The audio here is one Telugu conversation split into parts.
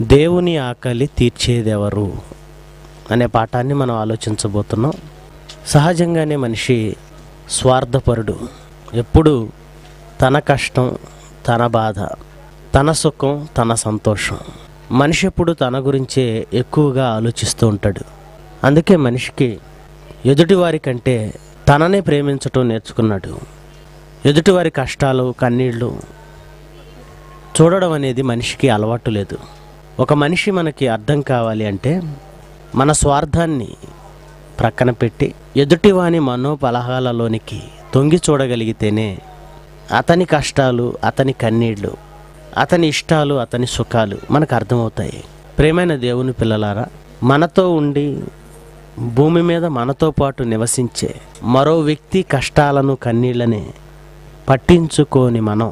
దేవుని ఆకలి తీర్చేదెవరు అనే పాఠాన్ని మనం ఆలోచించబోతున్నాం సహజంగానే మనిషి స్వార్థపరుడు ఎప్పుడు తన కష్టం తన బాధ తన సుఖం తన సంతోషం మనిషి ఎప్పుడు తన గురించే ఎక్కువగా ఆలోచిస్తూ ఉంటాడు అందుకే మనిషికి ఎదుటివారి కంటే తననే ప్రేమించటం నేర్చుకున్నాడు ఎదుటివారి కష్టాలు కన్నీళ్ళు చూడడం అనేది మనిషికి అలవాటు లేదు ఒక మనిషి మనకి అర్థం కావాలి అంటే మన స్వార్థాన్ని ప్రక్కన పెట్టి ఎదుటివాని మనోపలహాలలోనికి తొంగి చూడగలిగితేనే అతని కష్టాలు అతని కన్నీళ్ళు అతని ఇష్టాలు అతని సుఖాలు మనకు అర్థమవుతాయి ప్రేమైన దేవుని పిల్లలారా మనతో ఉండి భూమి మీద మనతో పాటు నివసించే మరో వ్యక్తి కష్టాలను కన్నీళ్ళని పట్టించుకోని మనం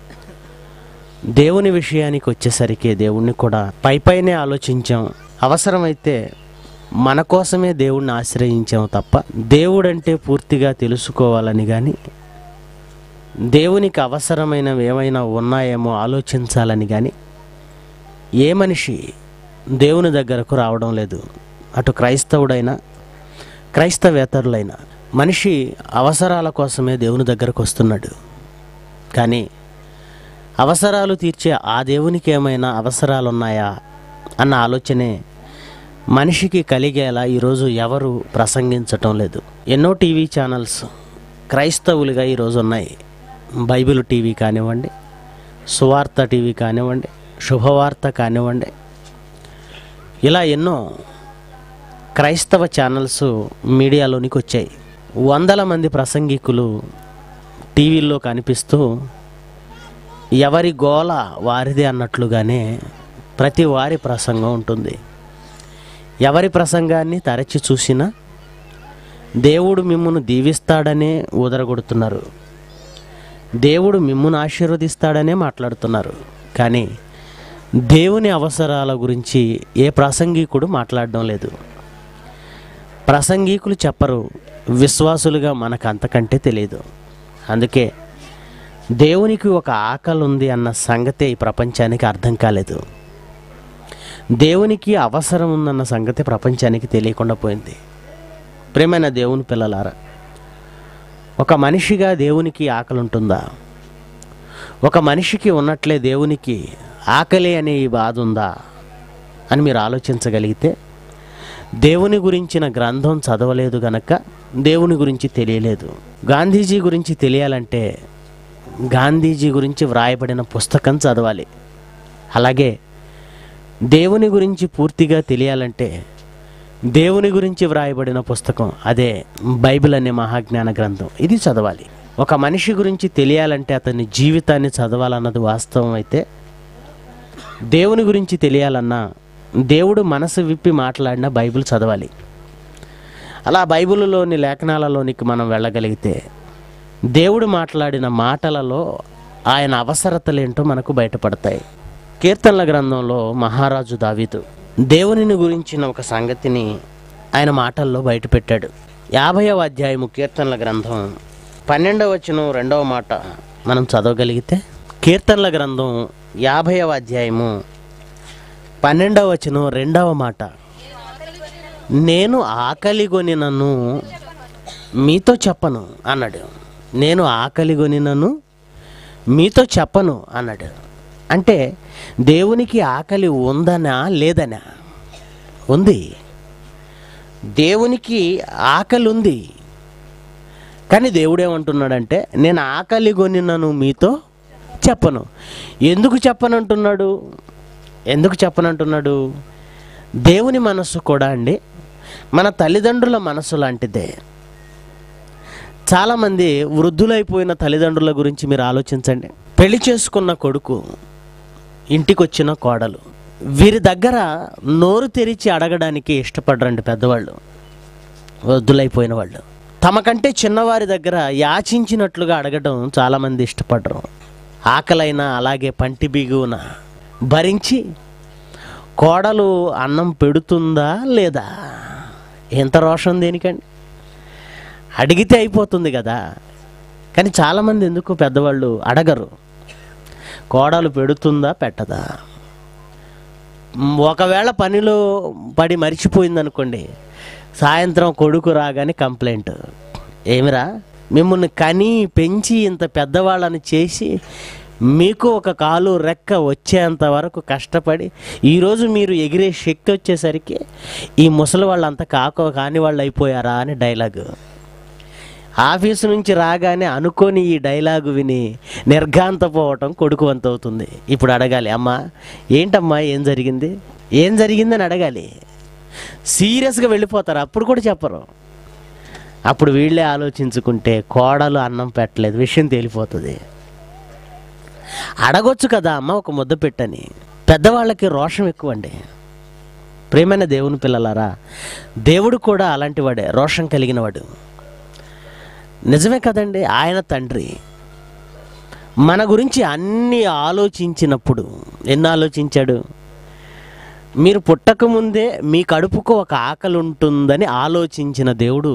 దేవుని విషయానికి వచ్చేసరికి దేవుణ్ణి కూడా పై పైనే ఆలోచించాం అవసరమైతే మన కోసమే దేవుణ్ణి ఆశ్రయించాం తప్ప దేవుడంటే పూర్తిగా తెలుసుకోవాలని కానీ దేవునికి అవసరమైనవి ఏమైనా ఉన్నాయేమో ఆలోచించాలని కానీ ఏ మనిషి దేవుని దగ్గరకు రావడం లేదు అటు క్రైస్తవుడైనా క్రైస్తవేతరులైనా మనిషి అవసరాల కోసమే దేవుని దగ్గరకు వస్తున్నాడు కానీ అవసరాలు తీర్చే ఆ దేవునికి ఏమైనా అవసరాలు ఉన్నాయా అన్న ఆలోచనే మనిషికి కలిగేలా ఈరోజు ఎవరు ప్రసంగించటం లేదు ఎన్నో టీవీ ఛానల్స్ క్రైస్తవులుగా ఈరోజు ఉన్నాయి బైబిల్ టీవీ కానివ్వండి సువార్త టీవీ కానివ్వండి శుభవార్త కానివ్వండి ఇలా ఎన్నో క్రైస్తవ ఛానల్స్ మీడియాలోనికి వచ్చాయి వందల మంది ప్రసంగికులు టీవీల్లో కనిపిస్తూ ఎవరి గోల వారిదే అన్నట్లుగానే ప్రతి వారి ప్రసంగం ఉంటుంది ఎవరి ప్రసంగాన్ని తరచి చూసినా దేవుడు మిమ్మును దీవిస్తాడనే ఊదరగొడుతున్నారు దేవుడు మిమ్మును ఆశీర్వదిస్తాడనే మాట్లాడుతున్నారు కానీ దేవుని అవసరాల గురించి ఏ ప్రసంగికుడు మాట్లాడడం లేదు ప్రసంగికులు చెప్పరు విశ్వాసులుగా మనకు అంతకంటే తెలియదు అందుకే దేవునికి ఒక ఆకలి ఉంది అన్న సంగతే ఈ ప్రపంచానికి అర్థం కాలేదు దేవునికి అవసరం ఉందన్న సంగతి ప్రపంచానికి తెలియకుండా పోయింది ప్రేమైన దేవుని పిల్లలారా ఒక మనిషిగా దేవునికి ఆకలి ఉంటుందా ఒక మనిషికి ఉన్నట్లే దేవునికి ఆకలి అనే ఈ బాధ ఉందా అని మీరు ఆలోచించగలిగితే దేవుని గురించిన గ్రంథం చదవలేదు గనక దేవుని గురించి తెలియలేదు గాంధీజీ గురించి తెలియాలంటే గాంధీజీ గురించి వ్రాయబడిన పుస్తకం చదవాలి అలాగే దేవుని గురించి పూర్తిగా తెలియాలంటే దేవుని గురించి వ్రాయబడిన పుస్తకం అదే బైబిల్ అనే మహాజ్ఞాన గ్రంథం ఇది చదవాలి ఒక మనిషి గురించి తెలియాలంటే అతని జీవితాన్ని చదవాలన్నది వాస్తవం అయితే దేవుని గురించి తెలియాలన్నా దేవుడు మనసు విప్పి మాట్లాడిన బైబిల్ చదవాలి అలా బైబిల్లోని లేఖనాలలోనికి మనం వెళ్ళగలిగితే దేవుడు మాట్లాడిన మాటలలో ఆయన అవసరతలేంటో మనకు బయటపడతాయి కీర్తనల గ్రంథంలో మహారాజు దావీదు దేవునిని గురించిన ఒక సంగతిని ఆయన మాటల్లో బయటపెట్టాడు యాభైవ అధ్యాయము కీర్తనల గ్రంథం పన్నెండవ వచనం రెండవ మాట మనం చదవగలిగితే కీర్తనల గ్రంథం యాభైవ అధ్యాయము పన్నెండవ వచనం రెండవ మాట నేను ఆకలిగొని నన్ను మీతో చెప్పను అన్నాడు నేను ఆకలిగొని నన్ను మీతో చెప్పను అన్నాడు అంటే దేవునికి ఆకలి ఉందనా లేదనా ఉంది దేవునికి ఆకలి ఉంది కానీ దేవుడు ఏమంటున్నాడంటే నేను ఆకలి కొనినను మీతో చెప్పను ఎందుకు చెప్పనంటున్నాడు ఎందుకు చెప్పనంటున్నాడు దేవుని మనస్సు కూడా అండి మన తల్లిదండ్రుల మనస్సు లాంటిదే చాలామంది వృద్ధులైపోయిన తల్లిదండ్రుల గురించి మీరు ఆలోచించండి పెళ్లి చేసుకున్న కొడుకు ఇంటికొచ్చిన కోడలు వీరి దగ్గర నోరు తెరిచి అడగడానికి ఇష్టపడరండి పెద్దవాళ్ళు వృద్ధులైపోయిన వాళ్ళు తమకంటే చిన్నవారి దగ్గర యాచించినట్లుగా అడగడం చాలామంది ఇష్టపడరు ఆకలైనా అలాగే పంటి బిగున భరించి కోడలు అన్నం పెడుతుందా లేదా ఎంత రోషం దేనికండి అడిగితే అయిపోతుంది కదా కానీ చాలామంది ఎందుకు పెద్దవాళ్ళు అడగరు కోడలు పెడుతుందా పెట్టదా మ్, ఒకవేళ పనిలో పడి మర్చిపోయిందనుకోండి సాయంత్రం కొడుకు రాగానే కంప్లైంట్ ఏమిరా మిమ్మల్ని కని పెంచి ఇంత పెద్దవాళ్ళని చేసి మీకు ఒక కాలు రెక్క వచ్చేంత వరకు కష్టపడి ఈరోజు మీరు ఎగిరే శక్తి వచ్చేసరికి ఈ ముసలి వాళ్ళంతా కాకో కాని వాళ్ళు అయిపోయారా అని డైలాగు ఆఫీసు నుంచి రాగానే అనుకోని ఈ డైలాగు విని నిర్ఘాంతపోవటం కొడుకు వంత అవుతుంది ఇప్పుడు అడగాలి అమ్మా ఏంటమ్మా ఏం జరిగింది ఏం జరిగిందని అడగాలి సీరియస్గా వెళ్ళిపోతారు అప్పుడు కూడా చెప్పరు అప్పుడు వీళ్ళే ఆలోచించుకుంటే కోడలు అన్నం పెట్టలేదు విషయం తేలిపోతుంది అడగొచ్చు కదా అమ్మ ఒక ముద్ద పెట్టని పెద్దవాళ్ళకి రోషం ఎక్కువ అండి ప్రేమైన దేవుని పిల్లలారా దేవుడు కూడా అలాంటి వాడే రోషం కలిగిన వాడు నిజమే కదండి ఆయన తండ్రి మన గురించి అన్ని ఆలోచించినప్పుడు ఎన్ని ఆలోచించాడు మీరు పుట్టకముందే మీ కడుపుకు ఒక ఆకలి ఉంటుందని ఆలోచించిన దేవుడు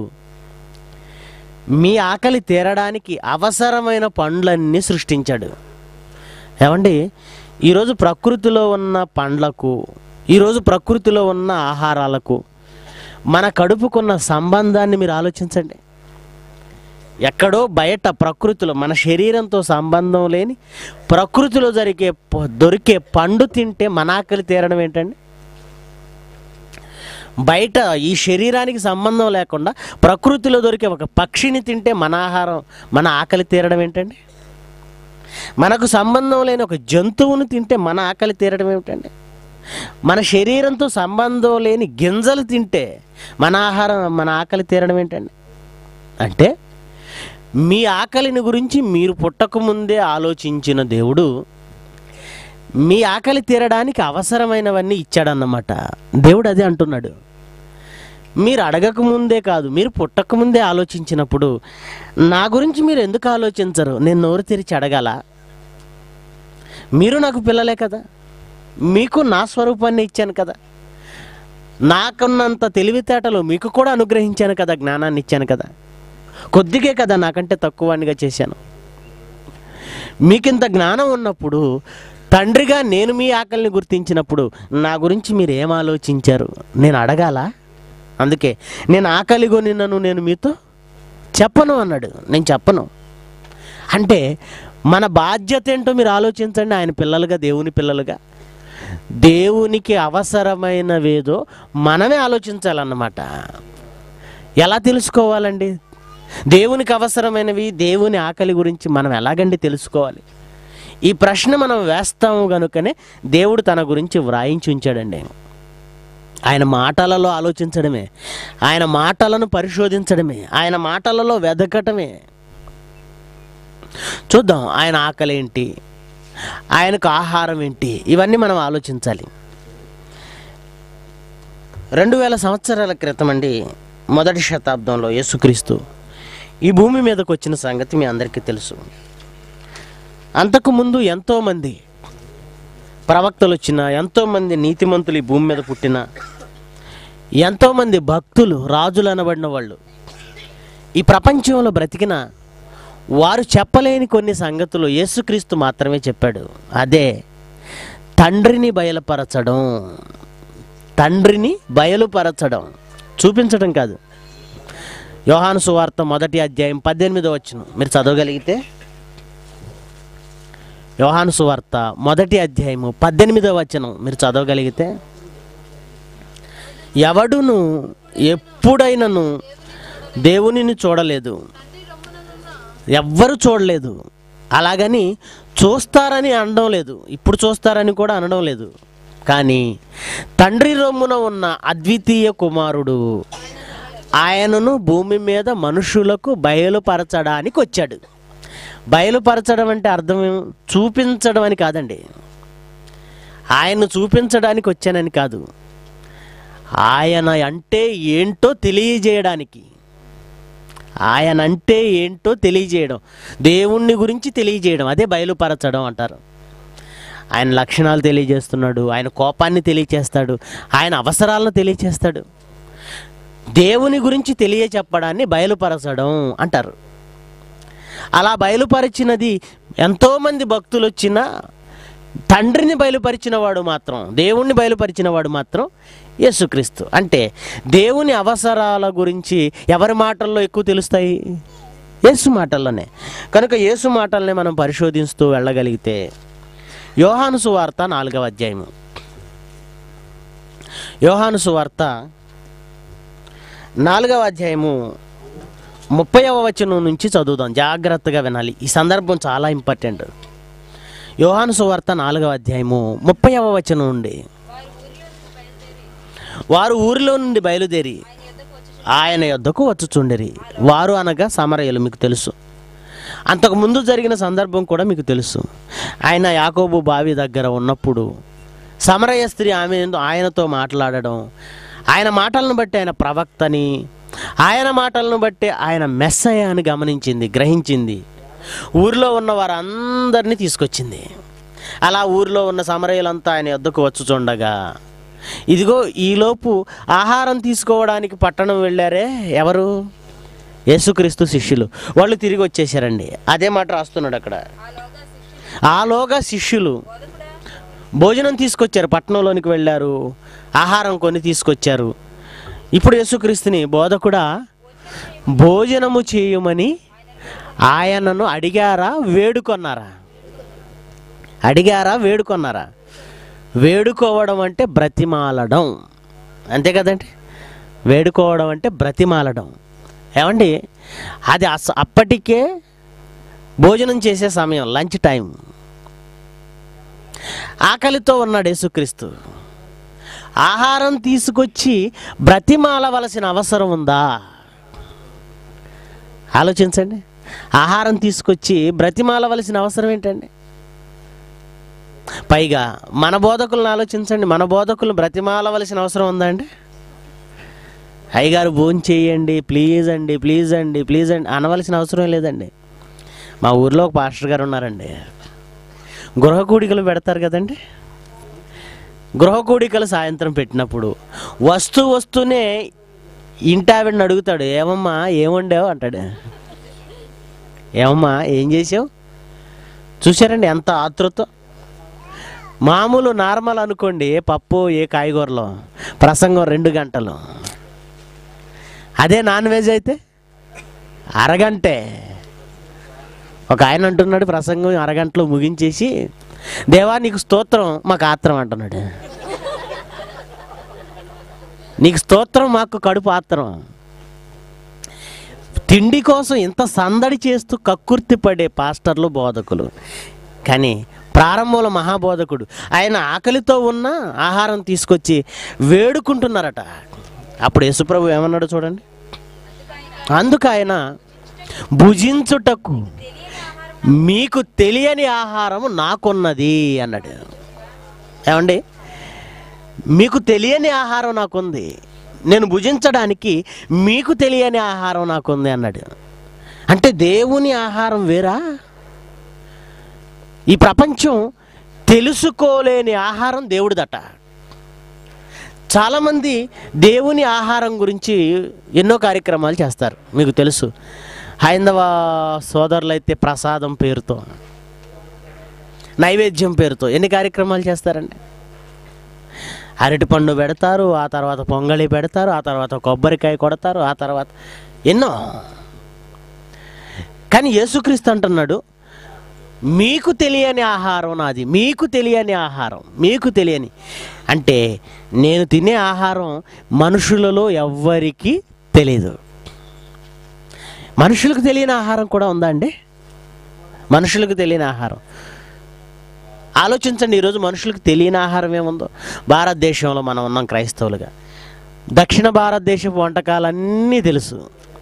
మీ ఆకలి తీరడానికి అవసరమైన పండ్లన్నీ సృష్టించాడు ఏమండి ఈరోజు ప్రకృతిలో ఉన్న పండ్లకు ఈరోజు ప్రకృతిలో ఉన్న ఆహారాలకు మన కడుపుకున్న సంబంధాన్ని మీరు ఆలోచించండి ఎక్కడో బయట ప్రకృతిలో మన శరీరంతో సంబంధం లేని ప్రకృతిలో జరిగే ప- దొరికే పండు తింటే మన ఆకలి తీరడం ఏంటండి బయట ఈ శరీరానికి సంబంధం లేకుండా ప్రకృతిలో దొరికే ఒక పక్షిని తింటే మన ఆహారం మన ఆకలి తీరడం ఏంటండి మనకు సంబంధం లేని ఒక జంతువును తింటే మన ఆకలి తీరడం ఏమిటండి మన శరీరంతో సంబంధం లేని గింజలు తింటే మన ఆహారం మన ఆకలి తీరడం ఏంటండి అంటే మీ ఆకలిని గురించి మీరు పుట్టకముందే ఆలోచించిన దేవుడు మీ ఆకలి తీరడానికి అవసరమైనవన్నీ ఇచ్చాడన్నమాట దేవుడు అదే అంటున్నాడు మీరు అడగకముందే కాదు మీరు పుట్టకముందే ఆలోచించినప్పుడు నా గురించి మీరు ఎందుకు ఆలోచించరు నేను నోరు తెరిచి అడగాల మీరు నాకు పిల్లలే కదా మీకు నా స్వరూపాన్ని ఇచ్చాను కదా నాకున్నంత తెలివితేటలు మీకు కూడా అనుగ్రహించాను కదా జ్ఞానాన్ని ఇచ్చాను కదా కొద్దిగే కదా నాకంటే తక్కువనిగా చేశాను మీకింత జ్ఞానం ఉన్నప్పుడు తండ్రిగా నేను మీ ఆకలిని గుర్తించినప్పుడు నా గురించి మీరు ఏం ఆలోచించారు నేను అడగాల అందుకే నేను ఆకలి కొనినను నేను మీతో చెప్పను అన్నాడు నేను చెప్పను అంటే మన బాధ్యత ఏంటో మీరు ఆలోచించండి ఆయన పిల్లలుగా దేవుని పిల్లలుగా దేవునికి అవసరమైనవేదో మనమే ఆలోచించాలన్నమాట ఎలా తెలుసుకోవాలండి దేవునికి అవసరమైనవి దేవుని ఆకలి గురించి మనం ఎలాగండి తెలుసుకోవాలి ఈ ప్రశ్న మనం వేస్తాము కనుకనే దేవుడు తన గురించి వ్రాయించి ఉంచాడండి ఆయన మాటలలో ఆలోచించడమే ఆయన మాటలను పరిశోధించడమే ఆయన మాటలలో వెదకటమే చూద్దాం ఆయన ఆకలి ఏంటి ఆయనకు ఆహారం ఏంటి ఇవన్నీ మనం ఆలోచించాలి రెండు వేల సంవత్సరాల క్రితం అండి మొదటి శతాబ్దంలో యేసుక్రీస్తు ఈ భూమి మీదకు వచ్చిన సంగతి మీ అందరికీ తెలుసు అంతకుముందు ఎంతోమంది ప్రవక్తలు వచ్చిన ఎంతోమంది నీతిమంతులు ఈ భూమి మీద పుట్టిన ఎంతోమంది భక్తులు రాజులు అనబడిన వాళ్ళు ఈ ప్రపంచంలో బ్రతికిన వారు చెప్పలేని కొన్ని సంగతులు యేసుక్రీస్తు మాత్రమే చెప్పాడు అదే తండ్రిని బయలుపరచడం తండ్రిని బయలుపరచడం చూపించడం కాదు యోహాను సువార్త మొదటి అధ్యాయం పద్దెనిమిదో వచ్చిన మీరు చదవగలిగితే యోహాను సువార్త మొదటి అధ్యాయము పద్దెనిమిదో వచనం మీరు చదవగలిగితే ఎవడును ఎప్పుడైనను దేవునిని చూడలేదు ఎవ్వరు చూడలేదు అలాగని చూస్తారని అనడం లేదు ఇప్పుడు చూస్తారని కూడా అనడం లేదు కానీ తండ్రి రొమ్మున ఉన్న అద్వితీయ కుమారుడు ఆయనను భూమి మీద మనుషులకు బయలుపరచడానికి వచ్చాడు బయలుపరచడం అంటే అర్థం ఏం- చూపించడం అని కాదండి ఆయన్ను చూపించడానికి వచ్చానని కాదు ఆయన అంటే ఏంటో తెలియజేయడానికి ఆయన అంటే ఏంటో తెలియజేయడం దేవుణ్ణి గురించి తెలియజేయడం అదే బయలుపరచడం అంటారు ఆయన లక్షణాలు తెలియజేస్తున్నాడు ఆయన కోపాన్ని తెలియచేస్తాడు ఆయన అవసరాలను తెలియచేస్తాడు దేవుని గురించి తెలియచెప్పడాన్ని బయలుపరచడం అంటారు అలా బయలుపరిచినది ఎంతోమంది భక్తులు వచ్చినా తండ్రిని బయలుపరిచిన వాడు మాత్రం దేవుణ్ణి బయలుపరిచిన వాడు మాత్రం యేసుక్రీస్తు అంటే దేవుని అవసరాల గురించి ఎవరి మాటల్లో ఎక్కువ తెలుస్తాయి యేసు మాటల్లోనే కనుక యేసు మాటల్ని మనం పరిశోధిస్తూ వెళ్ళగలిగితే యోహాను సువార్త నాలుగవ అధ్యాయము యోహాను సువార్త నాలుగవ అధ్యాయము ముప్పైవ వచనం నుంచి చదువుదాం జాగ్రత్తగా వినాలి ఈ సందర్భం చాలా ఇంపార్టెంట్ యోహాను సువార్త నాలుగవ అధ్యాయము ముప్పైవ వచనం నుండి వారు ఊరిలో నుండి బయలుదేరి ఆయన యొద్దకు వచ్చుచుండిరి వారు అనగా సమరయులు మీకు తెలుసు అంతకు ముందు జరిగిన సందర్భం కూడా మీకు తెలుసు ఆయన యాకోబు బావి దగ్గర ఉన్నప్పుడు సమరయ స్త్రీ ఆమె ఆయనతో మాట్లాడడం ఆయన మాటలను బట్టి ఆయన ప్రవక్తని ఆయన మాటలను బట్టి ఆయన మెస్సయ అని గమనించింది గ్రహించింది ఊరిలో ఉన్న వారందరినీ తీసుకొచ్చింది అలా ఊరిలో ఉన్న సమరయులంతా ఆయన వద్దకు వచ్చుచుండగా ఇదిగో ఈలోపు ఆహారం తీసుకోవడానికి పట్టణం వెళ్ళారే ఎవరు యేసుక్రీస్తు శిష్యులు వాళ్ళు తిరిగి వచ్చేసారండి అదే మాట రాస్తున్నాడు అక్కడ ఆలోగా శిష్యులు భోజనం తీసుకొచ్చారు పట్టణంలోనికి వెళ్ళారు ఆహారం కొని తీసుకొచ్చారు ఇప్పుడు యేసుక్రీస్తుని బోధకుడా భోజనము చేయమని ఆయనను అడిగారా వేడుకొన్నారా అడిగారా వేడుకొన్నారా వేడుకోవడం అంటే బ్రతిమాలడం అంతే కదండి వేడుకోవడం అంటే బ్రతిమాలడం ఏమండి అది అస అప్పటికే భోజనం చేసే సమయం లంచ్ టైం ఆకలితో ఉన్నాడు యేసుక్రీస్తు ఆహారం తీసుకొచ్చి బ్రతిమాలవలసిన అవసరం ఉందా ఆలోచించండి ఆహారం తీసుకొచ్చి బ్రతిమాలవలసిన అవసరం ఏంటండి పైగా మన బోధకులను ఆలోచించండి మన బోధకులను బ్రతిమాలవలసిన అవసరం ఉందా అండి అయ్యగారు భోజనం చేయండి ప్లీజ్ అండి ప్లీజ్ అండి ప్లీజ్ అండి అనవలసిన అవసరం లేదండి మా ఊర్లో ఒక పాస్టర్ గారు ఉన్నారండి గృహ కూడికలు పెడతారు కదండి గృహ కూడికలు సాయంత్రం పెట్టినప్పుడు వస్తూ వస్తూనే ఇంటావిడిని అడుగుతాడు ఏమమ్మా ఏముండావు అంటాడు ఏమమ్మా ఏం చేసావు చూశారండి ఎంత ఆతృత మామూలు నార్మల్ అనుకోండి ఏ పప్పు ఏ కాయగూరలో ప్రసంగం రెండు గంటలు అదే నాన్ వెజ్ అయితే అరగంటే ఒక ఆయన అంటున్నాడు ప్రసంగం అరగంటలో ముగించేసి దేవా నీకు స్తోత్రం మాకు ఆత్రం అంటున్నాడు నీకు స్తోత్రం మాకు కడుపు ఆత్రం తిండి కోసం ఇంత సందడి చేస్తూ కక్కుర్తి పడే పాస్టర్లు బోధకులు కానీ ప్రారంభంలో మహాబోధకుడు ఆయన ఆకలితో ఉన్న ఆహారం తీసుకొచ్చి వేడుకుంటున్నారట అప్పుడు యేసుప్రభు ఏమన్నాడు చూడండి అందుకు ఆయన భుజించుటకు మీకు తెలియని ఆహారము నాకున్నది అన్నాడు ఏమండి మీకు తెలియని ఆహారం నాకుంది నేను భుజించడానికి మీకు తెలియని ఆహారం నాకుంది అన్నాడు అంటే దేవుని ఆహారం వేరా ఈ ప్రపంచం తెలుసుకోలేని ఆహారం దేవుడిదట చాలామంది దేవుని ఆహారం గురించి ఎన్నో కార్యక్రమాలు చేస్తారు మీకు తెలుసు హైందవ సోదరులైతే ప్రసాదం పేరుతో నైవేద్యం పేరుతో ఎన్ని కార్యక్రమాలు చేస్తారండి అరటిపండు పెడతారు ఆ తర్వాత పొంగళి పెడతారు ఆ తర్వాత కొబ్బరికాయ కొడతారు ఆ తర్వాత ఎన్నో కానీ యేసుక్రీస్తు అంటున్నాడు మీకు తెలియని ఆహారం నాది మీకు తెలియని ఆహారం మీకు తెలియని అంటే నేను తినే ఆహారం మనుషులలో ఎవ్వరికీ తెలియదు మనుషులకు తెలియని ఆహారం కూడా ఉందా అండి మనుషులకు తెలియని ఆహారం ఆలోచించండి ఈరోజు మనుషులకు తెలియని ఆహారం ఏముందో భారతదేశంలో మనం ఉన్నాం క్రైస్తవులుగా దక్షిణ భారతదేశపు వంటకాలన్నీ తెలుసు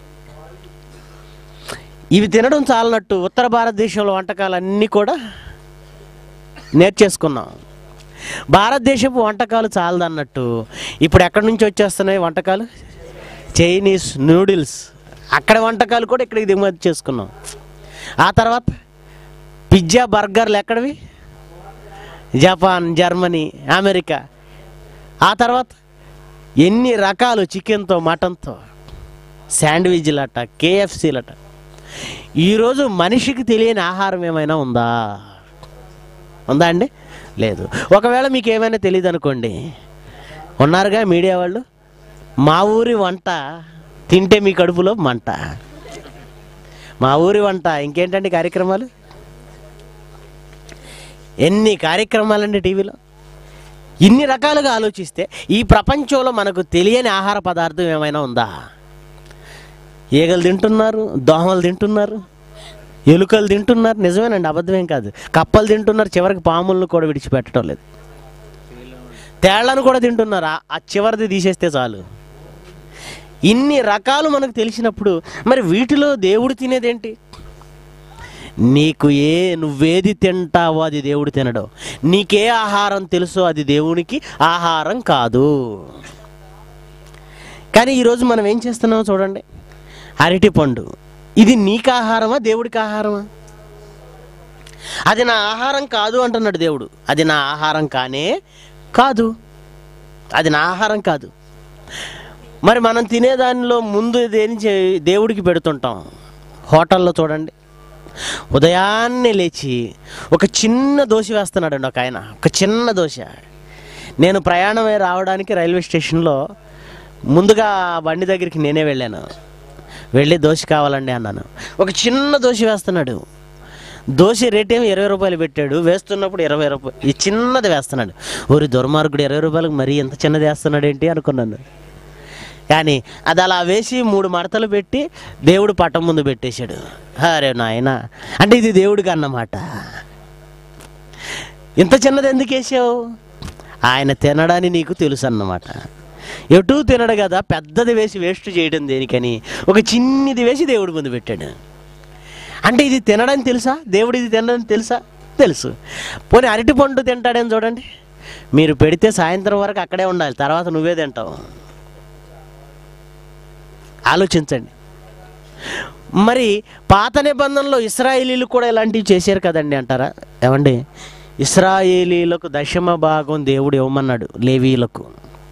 ఇవి తినడం చాలనట్టు ఉత్తర భారతదేశంలో వంటకాలన్నీ కూడా నేర్చేసుకున్నాం భారతదేశపు వంటకాలు చాలదన్నట్టు ఇప్పుడు ఎక్కడి నుంచి వచ్చేస్తున్నాయి వంటకాలు చైనీస్ నూడిల్స్ అక్కడ వంటకాలు కూడా ఇక్కడికి దిగుమతి చేసుకున్నాం ఆ తర్వాత పిజ్జా బర్గర్లు ఎక్కడివి జపాన్ జర్మనీ అమెరికా ఆ తర్వాత ఎన్ని రకాలు చికెన్తో మటన్తో శాండ్విచ్లట కేఎఫ్సీలట ఈరోజు మనిషికి తెలియని ఆహారం ఏమైనా ఉందా ఉందా అండి లేదు ఒకవేళ మీకు ఏమైనా తెలియదు అనుకోండి ఉన్నారుగా మీడియా వాళ్ళు మా ఊరి వంట తింటే మీ కడుపులో మంట మా ఊరి వంట ఇంకేంటండి కార్యక్రమాలు ఎన్ని కార్యక్రమాలండి టీవీలో ఇన్ని రకాలుగా ఆలోచిస్తే ఈ ప్రపంచంలో మనకు తెలియని ఆహార పదార్థం ఏమైనా ఉందా ఈగలు తింటున్నారు దోమలు తింటున్నారు ఎలుకలు తింటున్నారు నిజమేనండి అబద్ధమేం కాదు కప్పలు తింటున్నారు చివరికి పాములను కూడా విడిచిపెట్టడం లేదు తేళ్లను కూడా తింటున్నారు ఆ- ఆ చివరిది తీసేస్తే చాలు ఇన్ని రకాలు మనకు తెలిసినప్పుడు మరి వీటిలో దేవుడు తినేదేంటి నీకు ఏ నువ్వేది తింటావో అది దేవుడు తినడు నీకే ఆహారం తెలుసో అది దేవునికి ఆహారం కాదు కానీ ఈరోజు మనం ఏం చేస్తున్నామో చూడండి అరటి పండు ఇది నీకు ఆహారమా దేవుడికి ఆహారమా అది నా ఆహారం కాదు అంటున్నాడు దేవుడు అది నా ఆహారం కానే కాదు అది నా ఆహారం కాదు మరి మనం తినేదానిలో ముందు దేని చే- దేవుడికి పెడుతుంటాం హోటల్లో చూడండి ఉదయాన్నే లేచి ఒక చిన్న దోశ వేస్తున్నాడండి ఒక ఆయన ఒక చిన్న దోశ నేను ప్రయాణమై రావడానికి రైల్వే స్టేషన్లో ముందుగా ఆ బండి దగ్గరికి నేనే వెళ్ళాను వెళ్ళి దోశ కావాలండి అన్నాను ఒక చిన్న దోశ వేస్తున్నాడు దోశ రేట్ ఏమో ఇరవై రూపాయలు పెట్టాడు వేస్తున్నప్పుడు ఇరవై రూపాయలు ఈ చిన్నది వేస్తున్నాడు ఓరి దుర్మార్గుడు ఇరవై రూపాయలకు మరీ ఎంత చిన్నది వేస్తున్నాడు ఏంటి అనుకున్నాను కానీ అది అలా వేసి మూడు మడతలు పెట్టి దేవుడు పట్టం ముందు పెట్టేశాడు అరే నాయన అంటే ఇది దేవుడికి అన్నమాట ఇంత చిన్నది ఎందుకు వేసావు ఆయన తినడని నీకు తెలుసు అన్నమాట ఎటు తినడు కదా పెద్దది వేసి వేస్ట్ చేయడం దేనికని ఒక చిన్నది వేసి దేవుడి ముందు పెట్టాడు అంటే ఇది తినడని తెలుసా దేవుడు ఇది తినడని తెలుసా తెలుసు పోనీ అరటి పండు తింటాడని చూడండి మీరు పెడితే సాయంత్రం వరకు అక్కడే ఉండాలి తర్వాత నువ్వే తింటావు ఆలోచించండి మరి పాత నిబంధనలో ఇస్రాయేలీలు కూడా ఇలాంటివి చేశారు కదండి అంటారా ఏమండి ఇస్రాయేలీలకు దశమ భాగం దేవుడు ఇవ్వమన్నాడు లేవీలకు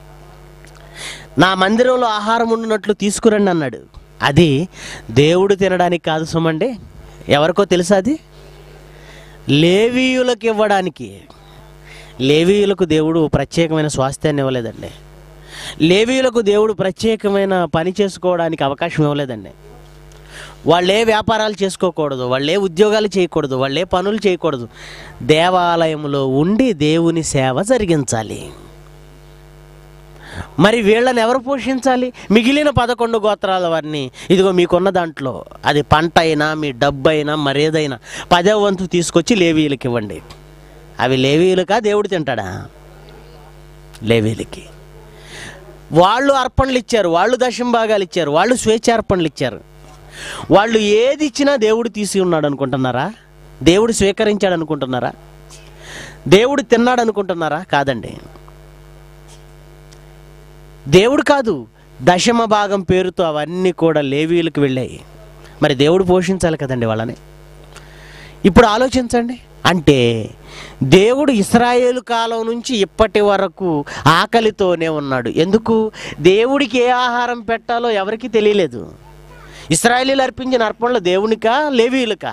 నా మందిరంలో ఆహారం ఉండినట్లు తీసుకురండి అన్నాడు అది దేవుడు తినడానికి కాదు సుమండి ఎవరికో తెలుసా అది లేవీయులకు ఇవ్వడానికి లేవీయులకు దేవుడు ప్రత్యేకమైన స్వాస్థ్యాన్ని ఇవ్వలేదండి లేవీయులకు దేవుడు ప్రత్యేకమైన పని చేసుకోవడానికి అవకాశం ఇవ్వలేదండి వాళ్ళే వ్యాపారాలు చేసుకోకూడదు వాళ్ళే ఉద్యోగాలు చేయకూడదు వాళ్ళే పనులు చేయకూడదు దేవాలయంలో ఉండి దేవుని సేవ జరిగించాలి మరి వీళ్ళని ఎవరు పోషించాలి మిగిలిన పదకొండు గోత్రాల వారిని ఇదిగో మీకున్న దాంట్లో అది పంట అయినా మీ డబ్బు అయినా మరేదైనా పదవ వంతు తీసుకొచ్చి లేవీయులకి ఇవ్వండి అవి లేవీయులకా దేవుడు తింటాడా లేవీలకి వాళ్ళు అర్పణలు ఇచ్చారు వాళ్ళు దశం భాగాలు ఇచ్చారు వాళ్ళు స్వేచ్ఛార్పణలు ఇచ్చారు వాళ్ళు ఏది ఇచ్చినా దేవుడు తీసి ఉన్నాడు అనుకుంటున్నారా దేవుడు స్వీకరించాడు అనుకుంటున్నారా దేవుడు తిన్నాడు అనుకుంటున్నారా కాదండి దేవుడు కాదు దశమ భాగం పేరుతో అవన్నీ కూడా లేవీలకు వెళ్ళాయి మరి దేవుడు పోషించాలి కదండి వాళ్ళని ఇప్పుడు ఆలోచించండి అంటే దేవుడు ఇస్రాయేలు కాలం నుంచి ఇప్పటి వరకు ఆకలితోనే ఉన్నాడు ఎందుకు దేవుడికి ఏ ఆహారం పెట్టాలో ఎవరికీ తెలియలేదు ఇస్రాయేలీలు అర్పించిన అర్పణలు దేవునికా లేవీయులకా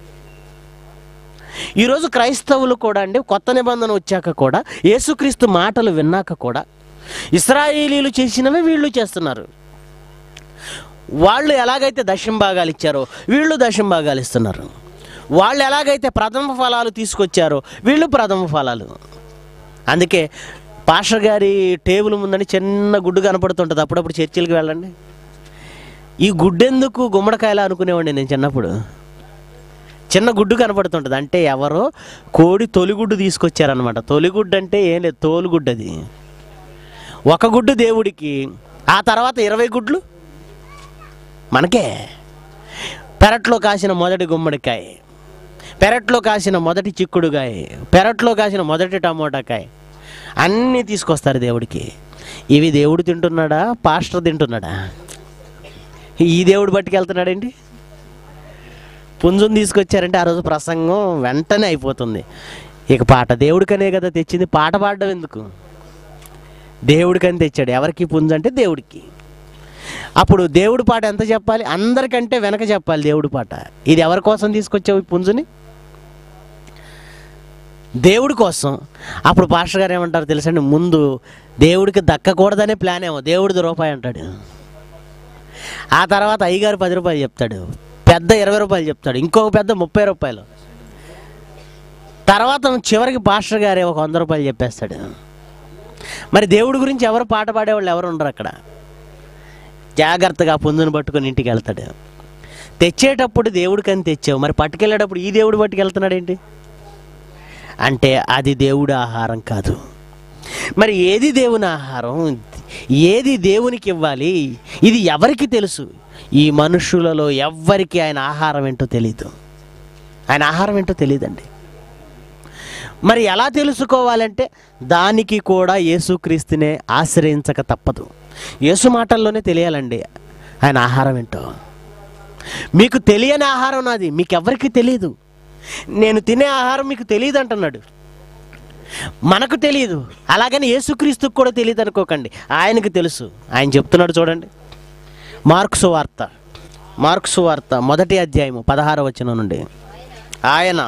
ఈరోజు క్రైస్తవులు కూడా అండి కొత్త నిబంధన వచ్చాక కూడా యేసుక్రీస్తు మాటలు విన్నాక కూడా ఇస్రాయేలీలు చేసినవి వీళ్ళు చేస్తున్నారు వాళ్ళు ఎలాగైతే దశం భాగాలు ఇచ్చారో వీళ్ళు దశం భాగాలు ఇస్తున్నారు వాళ్ళు ఎలాగైతే ప్రథమ ఫలాలు తీసుకొచ్చారో వీళ్ళు ప్రథమ ఫలాలు అందుకే పాస్టర్ గారి టేబుల్ ముందని చిన్న గుడ్డు కనపడుతుంటుంది అప్పుడప్పుడు చర్చిలకు వెళ్ళండి ఈ గుడ్డెందుకు గుమ్మడికాయలా అనుకునేవాడిని నేను చిన్నప్పుడు చిన్న గుడ్డు కనపడుతుంటుంది అంటే ఎవరో కోడి తొలిగుడ్డు తీసుకొచ్చారనమాట తొలిగుడ్డు అంటే ఏం లేదు తోలుగుడ్డు అది ఒక గుడ్డు దేవుడికి ఆ తర్వాత ఇరవై గుడ్లు మనకే పెరట్లో కాసిన మొదటి గుమ్మడికాయ పెరట్లో కాసిన మొదటి చిక్కుడుకాయ పెరట్లో కాసిన మొదటి టమోటాకాయ అన్నీ తీసుకొస్తారు దేవుడికి ఇవి దేవుడు తింటున్నాడా పాస్టర్ తింటున్నాడా ఈ దేవుడు పట్టుకెళ్తున్నాడేంటి పుంజుని తీసుకొచ్చారంటే ఆ రోజు ప్రసంగం వెంటనే అయిపోతుంది ఇక పాట దేవుడికనే కదా తెచ్చింది పాట పాడడం ఎందుకు దేవుడికని తెచ్చాడు ఎవరికి పుంజు అంటే దేవుడికి అప్పుడు దేవుడి పాట ఎంత చెప్పాలి అందరికంటే వెనక చెప్పాలి దేవుడి పాట ఇది ఎవరి కోసం తీసుకొచ్చావు ఈ పుంజుని దేవుడి కోసం అప్పుడు పాస్టర్ గారు ఏమంటారు తెలుసండి ముందు దేవుడికి దక్కకూడదనే ప్లాన్ ఏమో దేవుడిది రూపాయి అంటాడు ఆ తర్వాత అయ్యగారు పది రూపాయలు చెప్తాడు పెద్ద ఇరవై రూపాయలు చెప్తాడు ఇంకొక పెద్ద ముప్పై రూపాయలు తర్వాత చివరికి పాస్టర్ గారే ఒక వంద రూపాయలు చెప్పేస్తాడు మరి దేవుడి గురించి ఎవరు పాట పాడేవాళ్ళు ఎవరు ఉండరు అక్కడ జాగ్రత్తగా ఆ పుంజుని పట్టుకొని ఇంటికి వెళ్తాడు తెచ్చేటప్పుడు దేవుడికని తెచ్చావు మరి పట్టుకెళ్ళేటప్పుడు ఈ దేవుడు పట్టుకెళ్తున్నాడు ఏంటి అంటే అది దేవుడి ఆహారం కాదు మరి ఏది దేవుని ఆహారం ఏది దేవునికి ఇవ్వాలి ఇది ఎవరికి తెలుసు ఈ మనుషులలో ఎవ్వరికి ఆయన ఆహారం ఏంటో తెలియదు ఆయన ఆహారం ఏంటో తెలియదండి మరి ఎలా తెలుసుకోవాలంటే దానికి కూడా యేసుక్రీస్తునే ఆశ్రయించక తప్పదు యేసు మాటల్లోనే తెలియాలండి ఆయన ఆహారం ఏంటో మీకు తెలియని ఆహారం నాది మీకు ఎవరికి తెలియదు నేను తినే ఆహారం మీకు తెలియదు అంటున్నాడు మనకు తెలియదు అలాగని యేసుక్రీస్తుకు కూడా తెలియదు అనుకోకండి ఆయనకు తెలుసు ఆయన చెప్తున్నాడు చూడండి మార్క్సు వార్త మార్క్సు వార్త మొదటి అధ్యాయము పదహార వచనం నుండి ఆయన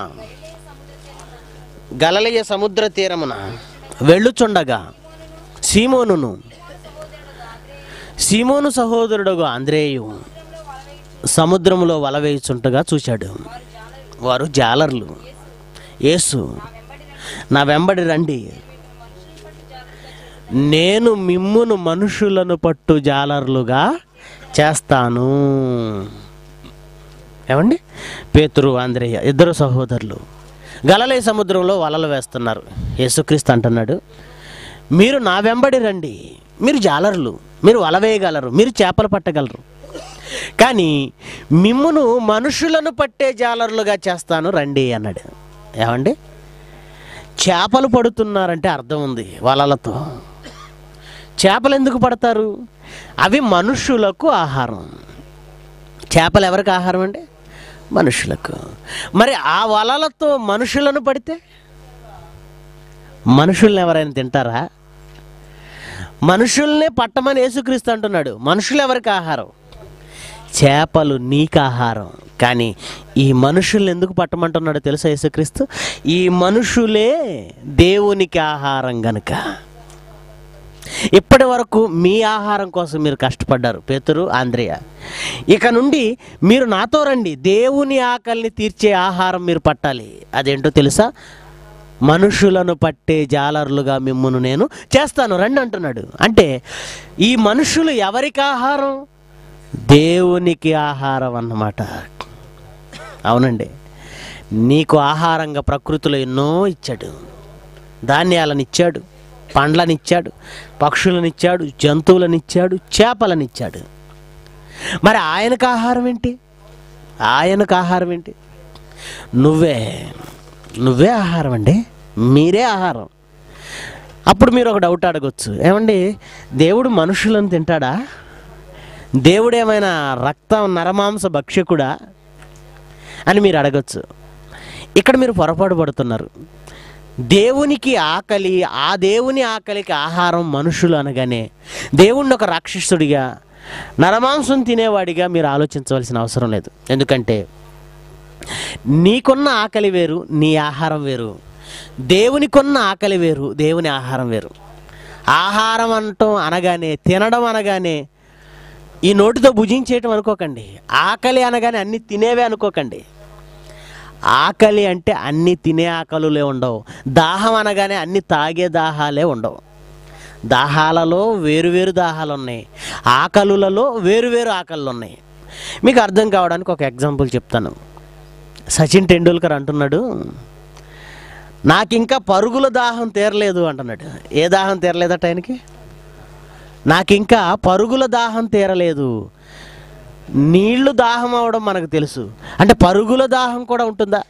గలలియ సముద్ర తీరమున వెళ్ళుచుండగా సీమోనును సీమోను సహోదరుడుగా అంద్రేయు సముద్రములో వల వేయుచుంటగా చూశాడు వారు జాలర్లు యేసు నా వెంబడి రండి నేను మిమ్మును మనుషులను పట్టు జాలర్లుగా చేస్తాను ఏమండి పేతురు ఆంధ్రేయ ఇద్దరు సహోదరులు గలలే సముద్రంలో వలలు వేస్తున్నారు యేసుక్రీస్తు అంటున్నాడు మీరు నా వెంబడి రండి మీరు జాలరులు మీరు వల వేయగలరు మీరు చేపలు పట్టగలరు కానీ మిమ్మును మనుషులను పట్టే జాలరులుగా చేస్తాను రండి అన్నాడు ఏమండి చేపలు పడుతున్నారంటే అర్థం ఉంది వలలతో చేపలు ఎందుకు పడతారు అవి మనుషులకు ఆహారం చేపలు ఎవరికి ఆహారం అండి మనుషులకు మరి ఆ వలలతో మనుషులను పడితే మనుషుల్ని ఎవరైనా తింటారా మనుషుల్నే పట్టమని యేసుక్రీస్తు అంటున్నాడు మనుషులు ఎవరికి ఆహారం చేపలు నీకు ఆహారం కానీ ఈ మనుషుల్ని ఎందుకు పట్టమంటున్నాడో తెలుసా యేసుక్రీస్తు ఈ మనుషులే దేవునికి ఆహారం గనుక ఇప్పటి వరకు మీ ఆహారం కోసం మీరు కష్టపడ్డారు పేతురు ఆంధ్రేయ ఇక నుండి మీరు నాతో రండి దేవుని ఆకలిని తీర్చే ఆహారం మీరు పట్టాలి అదేంటో తెలుసా మనుషులను పట్టే జాలర్లుగా మిమ్మును నేను చేస్తాను రండి అంటున్నాడు అంటే ఈ మనుషులు ఎవరికి ఆహారం దేవునికి ఆహారం అన్నమాట అవునండి నీకు ఆహారంగా ప్రకృతిలో ఎన్నో ఇచ్చాడు ధాన్యాలనిచ్చాడు పండ్లనిచ్చాడు పక్షులనిచ్చాడు జంతువులనిచ్చాడు చేపలనిచ్చాడు మరి ఆయనకు ఆహారం ఏంటి ఆయనకు ఆహారం ఏంటి నువ్వే నువ్వే ఆహారం అండి మీరే ఆహారం అప్పుడు మీరు ఒక డౌట్ అడగొచ్చు ఏమండి దేవుడు మనుషులను తింటాడా దేవుడు ఏమైనా రక్తం నరమాంస భక్షకుడా అని మీరు అడగొచ్చు ఇక్కడ మీరు పొరపాటు పడుతున్నారు దేవునికి ఆకలి ఆ దేవుని ఆకలికి ఆహారం మనుషులు అనగానే దేవుణ్ణి ఒక రాక్షసుడిగా నరమాంసం తినేవాడిగా మీరు ఆలోచించవలసిన అవసరం లేదు ఎందుకంటే నీకున్న ఆకలి వేరు నీ ఆహారం వేరు దేవునికున్న ఆకలి వేరు దేవుని ఆహారం వేరు ఆహారం అంటాం అనగానే తినడం అనగానే ఈ నోటితో భుజించేయటం అనుకోకండి ఆకలి అనగానే అన్ని తినేవే అనుకోకండి ఆకలి అంటే అన్ని తినే ఆకలులే ఉండవు దాహం అనగానే అన్ని తాగే దాహాలే ఉండవు దాహాలలో వేరువేరు దాహాలు ఉన్నాయి ఆకలులలో వేరువేరు ఆకళ్ళు ఉన్నాయి మీకు అర్థం కావడానికి ఒక ఎగ్జాంపుల్ చెప్తాను సచిన్ టెండూల్కర్ అంటున్నాడు నాకు ఇంకా పరుగుల దాహం తీరలేదు అంటున్నాడు ఏ దాహం తీరలేదట ఆయనకి నాకు ఇంకా పరుగుల దాహం తీరలేదు నీళ్లు దాహం అవడం మనకు తెలుసు అంటే పరుగుల దాహం కూడా ఉంటుందా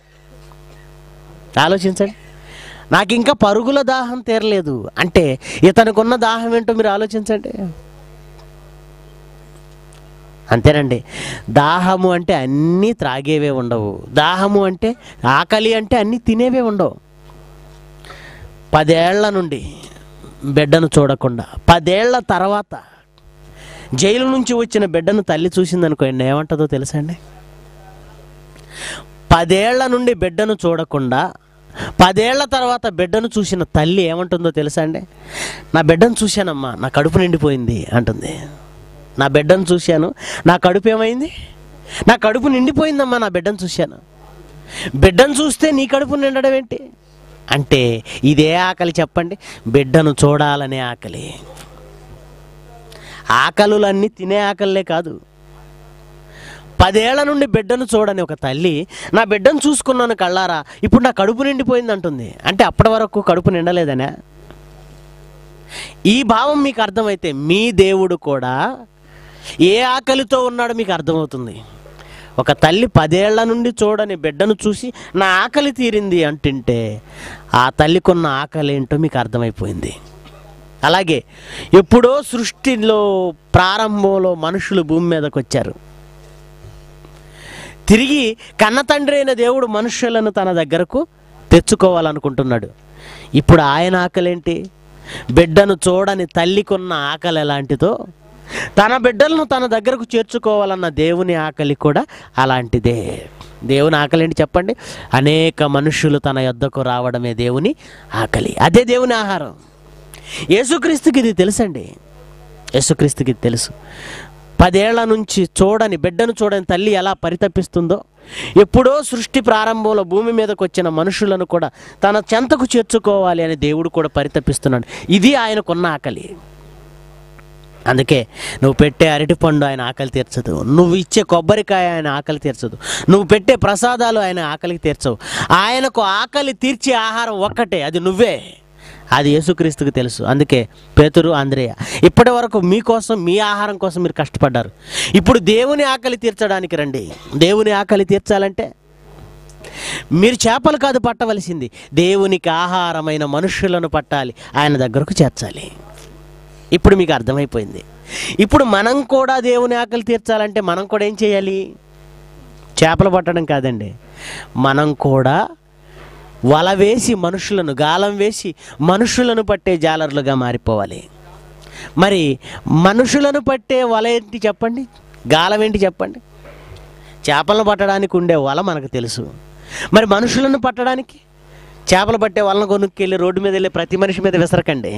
ఆలోచించండి నాకు ఇంకా పరుగుల దాహం తీరలేదు అంటే ఇతనికి ఉన్న దాహం ఏంటో మీరు ఆలోచించండి అంతేనండి దాహము అంటే అన్నీ త్రాగేవే ఉండవు దాహము అంటే ఆకలి అంటే అన్నీ తినేవే ఉండవు పదేళ్ల నుండి బిడ్డను చూడకుండా పదేళ్ల తర్వాత జైలు నుంచి వచ్చిన బిడ్డను తల్లి చూసిందనుకోండి ఏమంటుందో తెలుసా అండి పదేళ్ల నుండి బిడ్డను చూడకుండా పదేళ్ల తర్వాత బిడ్డను చూసిన తల్లి ఏమంటుందో తెలుసా అండి నా బిడ్డను చూశానమ్మా నా కడుపు నిండిపోయింది అంటుంది నా బిడ్డను చూశాను నా కడుపు ఏమైంది నా కడుపు నిండిపోయిందమ్మా నా బిడ్డను చూశాను బిడ్డను చూస్తే నీ కడుపు నిండడం ఏంటి అంటే ఇదే ఆకలి చెప్పండి బిడ్డను చూడాలనే ఆకలి ఆకలులన్నీ తినే ఆకలిలే కాదు పదేళ్ల నుండి బిడ్డను చూడని ఒక తల్లి నా బిడ్డను చూసుకున్నాను కళ్ళారా ఇప్పుడు నా కడుపు నిండిపోయింది అంటుంది అంటే అప్పటి వరకు కడుపు నిండలేదనే ఈ భావం మీకు అర్థమైతే మీ దేవుడు కూడా ఏ ఆకలితో ఉన్నాడో మీకు అర్థమవుతుంది ఒక తల్లి పదేళ్ల నుండి చూడని బిడ్డను చూసి నా ఆకలి తీరింది అంటుంటే ఆ తల్లికున్న ఆకలి ఏంటో మీకు అర్థమైపోయింది అలాగే ఎప్పుడో సృష్టిలో ప్రారంభంలో మనుషులు భూమి మీదకి వచ్చారు తిరిగి కన్న తండ్రి అయిన దేవుడు మనుషులను తన దగ్గరకు తెచ్చుకోవాలనుకుంటున్నాడు ఇప్పుడు ఆయన ఆకలేంటి బిడ్డను చూడని తల్లికున్న ఆకలి ఎలాంటిదో తన బిడ్డలను తన దగ్గరకు చేర్చుకోవాలన్న దేవుని ఆకలి కూడా అలాంటిదే దేవుని ఆకలి ఏంటి చెప్పండి అనేక మనుషులు తన యొద్దకు రావడమే దేవుని ఆకలి అదే దేవుని ఆహారం యేసుక్రీస్తుకి ఇది తెలుసండి యేసుక్రీస్తుకి ఇది తెలుసు పదేళ్ల నుంచి చూడని బిడ్డను చూడని తల్లి ఎలా పరితపిస్తుందో ఎప్పుడో సృష్టి ప్రారంభంలో భూమి మీదకి వచ్చిన మనుషులను కూడా తన చెంతకు చేర్చుకోవాలి అని దేవుడు కూడా పరితపిస్తున్నాడు ఇది ఆయనకున్న ఆకలి అందుకే నువ్వు పెట్టే అరటిపండు ఆయన ఆకలి తీర్చదు నువ్వు ఇచ్చే కొబ్బరికాయ ఆయన ఆకలి తీర్చదు నువ్వు పెట్టే ప్రసాదాలు ఆయన ఆకలికి తీర్చవు ఆయనకు ఆకలి తీర్చే ఆహారం ఒక్కటే అది నువ్వే అది యేసుక్రీస్తుకు తెలుసు అందుకే పేతురు ఆంధ్రేయ ఇప్పటి వరకు మీకోసం మీ ఆహారం కోసం మీరు కష్టపడ్డారు ఇప్పుడు దేవుని ఆకలి తీర్చడానికి రండి దేవుని ఆకలి తీర్చాలంటే మీరు చేపలు కాదు పట్టవలసింది దేవునికి ఆహారమైన మనుషులను పట్టాలి ఆయన దగ్గరకు చేర్చాలి ఇప్పుడు మీకు అర్థమైపోయింది ఇప్పుడు మనం కూడా దేవుని ఆకలి తీర్చాలంటే మనం కూడా ఏం చేయాలి చేపలు పట్టడం కాదండి మనం కూడా వల వేసి మనుషులను గాలం వేసి మనుషులను పట్టే జాలర్లుగా మారిపోవాలి మరి మనుషులను పట్టే వల ఏంటి చెప్పండి గాలం ఏంటి చెప్పండి చేపలను పట్టడానికి ఉండే వల మనకు తెలుసు మరి మనుషులను పట్టడానికి చేపలు పట్టే వలను కొనుక్కెళ్ళి రోడ్డు మీద వెళ్ళి ప్రతి మనిషి మీద విసరకండి